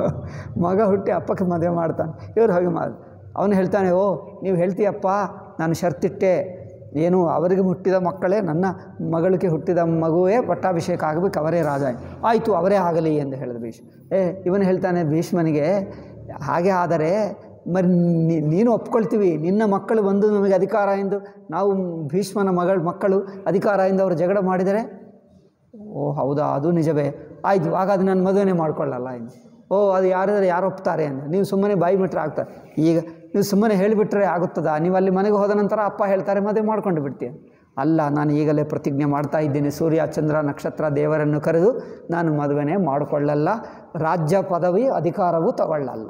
A: ಮಗ ಹುಟ್ಟಿ ಅಪ್ಪಕ್ಕೆ ಮದುವೆ ಮಾಡ್ತಾನೆ ಇವ್ರು ಹೋಗಿ ಮಾ ಅವನು ಹೇಳ್ತಾನೆ ಓ ನೀವು ಹೇಳ್ತೀಯಪ್ಪ ನಾನು ಶರ್ತಿಟ್ಟೆ ಏನು ಅವರಿಗೆ ಹುಟ್ಟಿದ ಮಕ್ಕಳೇ ನನ್ನ ಮಗಳಿಗೆ ಹುಟ್ಟಿದ ಮಗುವೇ ಪಟ್ಟಾಭಿಷೇಕ ಆಗಬೇಕು ಅವರೇ ರಾಜ ಆಯಿತು ಅವರೇ ಆಗಲಿ ಎಂದು ಹೇಳಿದ ಭೀಷ್ಮ ಏ ಇವನು ಹೇಳ್ತಾನೆ ಭೀಷ್ಮನಿಗೆ ಹಾಗೆ ಆದರೆ మరి ನೀ- ನೀನು ಒಪ್ಕೊಳ್ತೀವಿ ನಿನ್ನ ಮಕ್ಕಳು ಬಂದು ನಮಗೆ ಅಧಿಕಾರ ಎಂದು ನಾವು ಭೀಷ್ಮನ ಮಗಳ ಮಕ್ಕಳು ಅಧಿಕಾರ ಎಂದು ಅವರು ಜಗಳ ಮಾಡಿದರೆ ಓ ಹೌದಾ ಅದು ನಿಜವೇ ಆಯಿತು ಹಾಗಾದ್ರೆ ನಾನು ಮದುವೆನೇ ಮಾಡ್ಕೊಳ್ಳಲ್ಲ ಎಂದು ಓ ಅದು ಯಾರಾದ್ರೆ ಯಾರು ಒಪ್ತಾರೆ ಎಂದು ನೀವು ಸುಮ್ಮನೆ ಬಾಯಿ ಬಿಟ್ಟರೆ ಆಗ್ತಾರೆ ಈಗ ನೀವು ಸುಮ್ಮನೆ ಹೇಳಿಬಿಟ್ರೆ ಆಗುತ್ತದಾ ನೀವು ಅಲ್ಲಿ ಮನೆಗೆ ಹೋದ ನಂತರ ಅಪ್ಪ ಹೇಳ್ತಾರೆ ಮದುವೆ ಮಾಡ್ಕೊಂಡು ಬಿಡ್ತೀಯ ಅಲ್ಲ ನಾನು ಈಗಲೇ ಪ್ರತಿಜ್ಞೆ ಮಾಡ್ತಾ ಇದ್ದೀನಿ ಸೂರ್ಯ ಚಂದ್ರ ನಕ್ಷತ್ರ ದೇವರನ್ನು ಕರೆದು ನಾನು ಮದುವೆನೇ ಮಾಡಿಕೊಳ್ಳಲ್ಲ ರಾಜ್ಯ ಪದವಿ ಅಧಿಕಾರವೂ ತಗೊಳ್ಳಲ್ಲ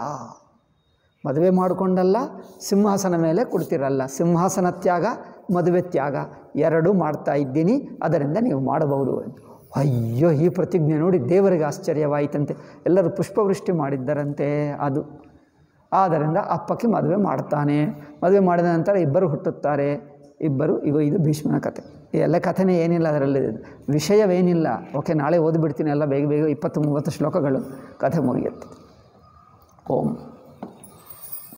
A: ಮದುವೆ ಮಾಡಿಕೊಂಡಲ್ಲ ಸಿಂಹಾಸನ ಮೇಲೆ ಕುಡ್ತಿರಲ್ಲ ಸಿಂಹಾಸನ ತ್ಯಾಗ ಮದುವೆ ತ್ಯಾಗ ಎರಡೂ ಮಾಡ್ತಾ ಇದ್ದೀನಿ ಅದರಿಂದ ನೀವು ಮಾಡಬಹುದು ಎಂದು ಅಯ್ಯೋ ಈ ಪ್ರತಿಜ್ಞೆ ನೋಡಿ ದೇವರಿಗೆ ಆಶ್ಚರ್ಯವಾಯಿತಂತೆ ಎಲ್ಲರೂ ಪುಷ್ಪವೃಷ್ಟಿ ಮಾಡಿದ್ದರಂತೆ ಅದು ಆದ್ದರಿಂದ ಅಪ್ಪಕ್ಕೆ ಮದುವೆ ಮಾಡ್ತಾನೆ ಮದುವೆ ಮಾಡಿದ ನಂತರ ಇಬ್ಬರು ಹುಟ್ಟುತ್ತಾರೆ ಇಬ್ಬರು ಇವ ಇದು ಭೀಷ್ಮನ ಕಥೆ ಈ ಎಲ್ಲ ಕಥೆನೇ ಏನಿಲ್ಲ ಅದರಲ್ಲಿ ವಿಷಯವೇನಿಲ್ಲ ಓಕೆ ನಾಳೆ ಓದಿಬಿಡ್ತೀನಿ ಎಲ್ಲ ಬೇಗ ಬೇಗ ಇಪ್ಪತ್ತು ಮೂವತ್ತು ಶ್ಲೋಕಗಳು ಕಥೆ ಮುಗಿಯುತ್ತೆ ಓಂ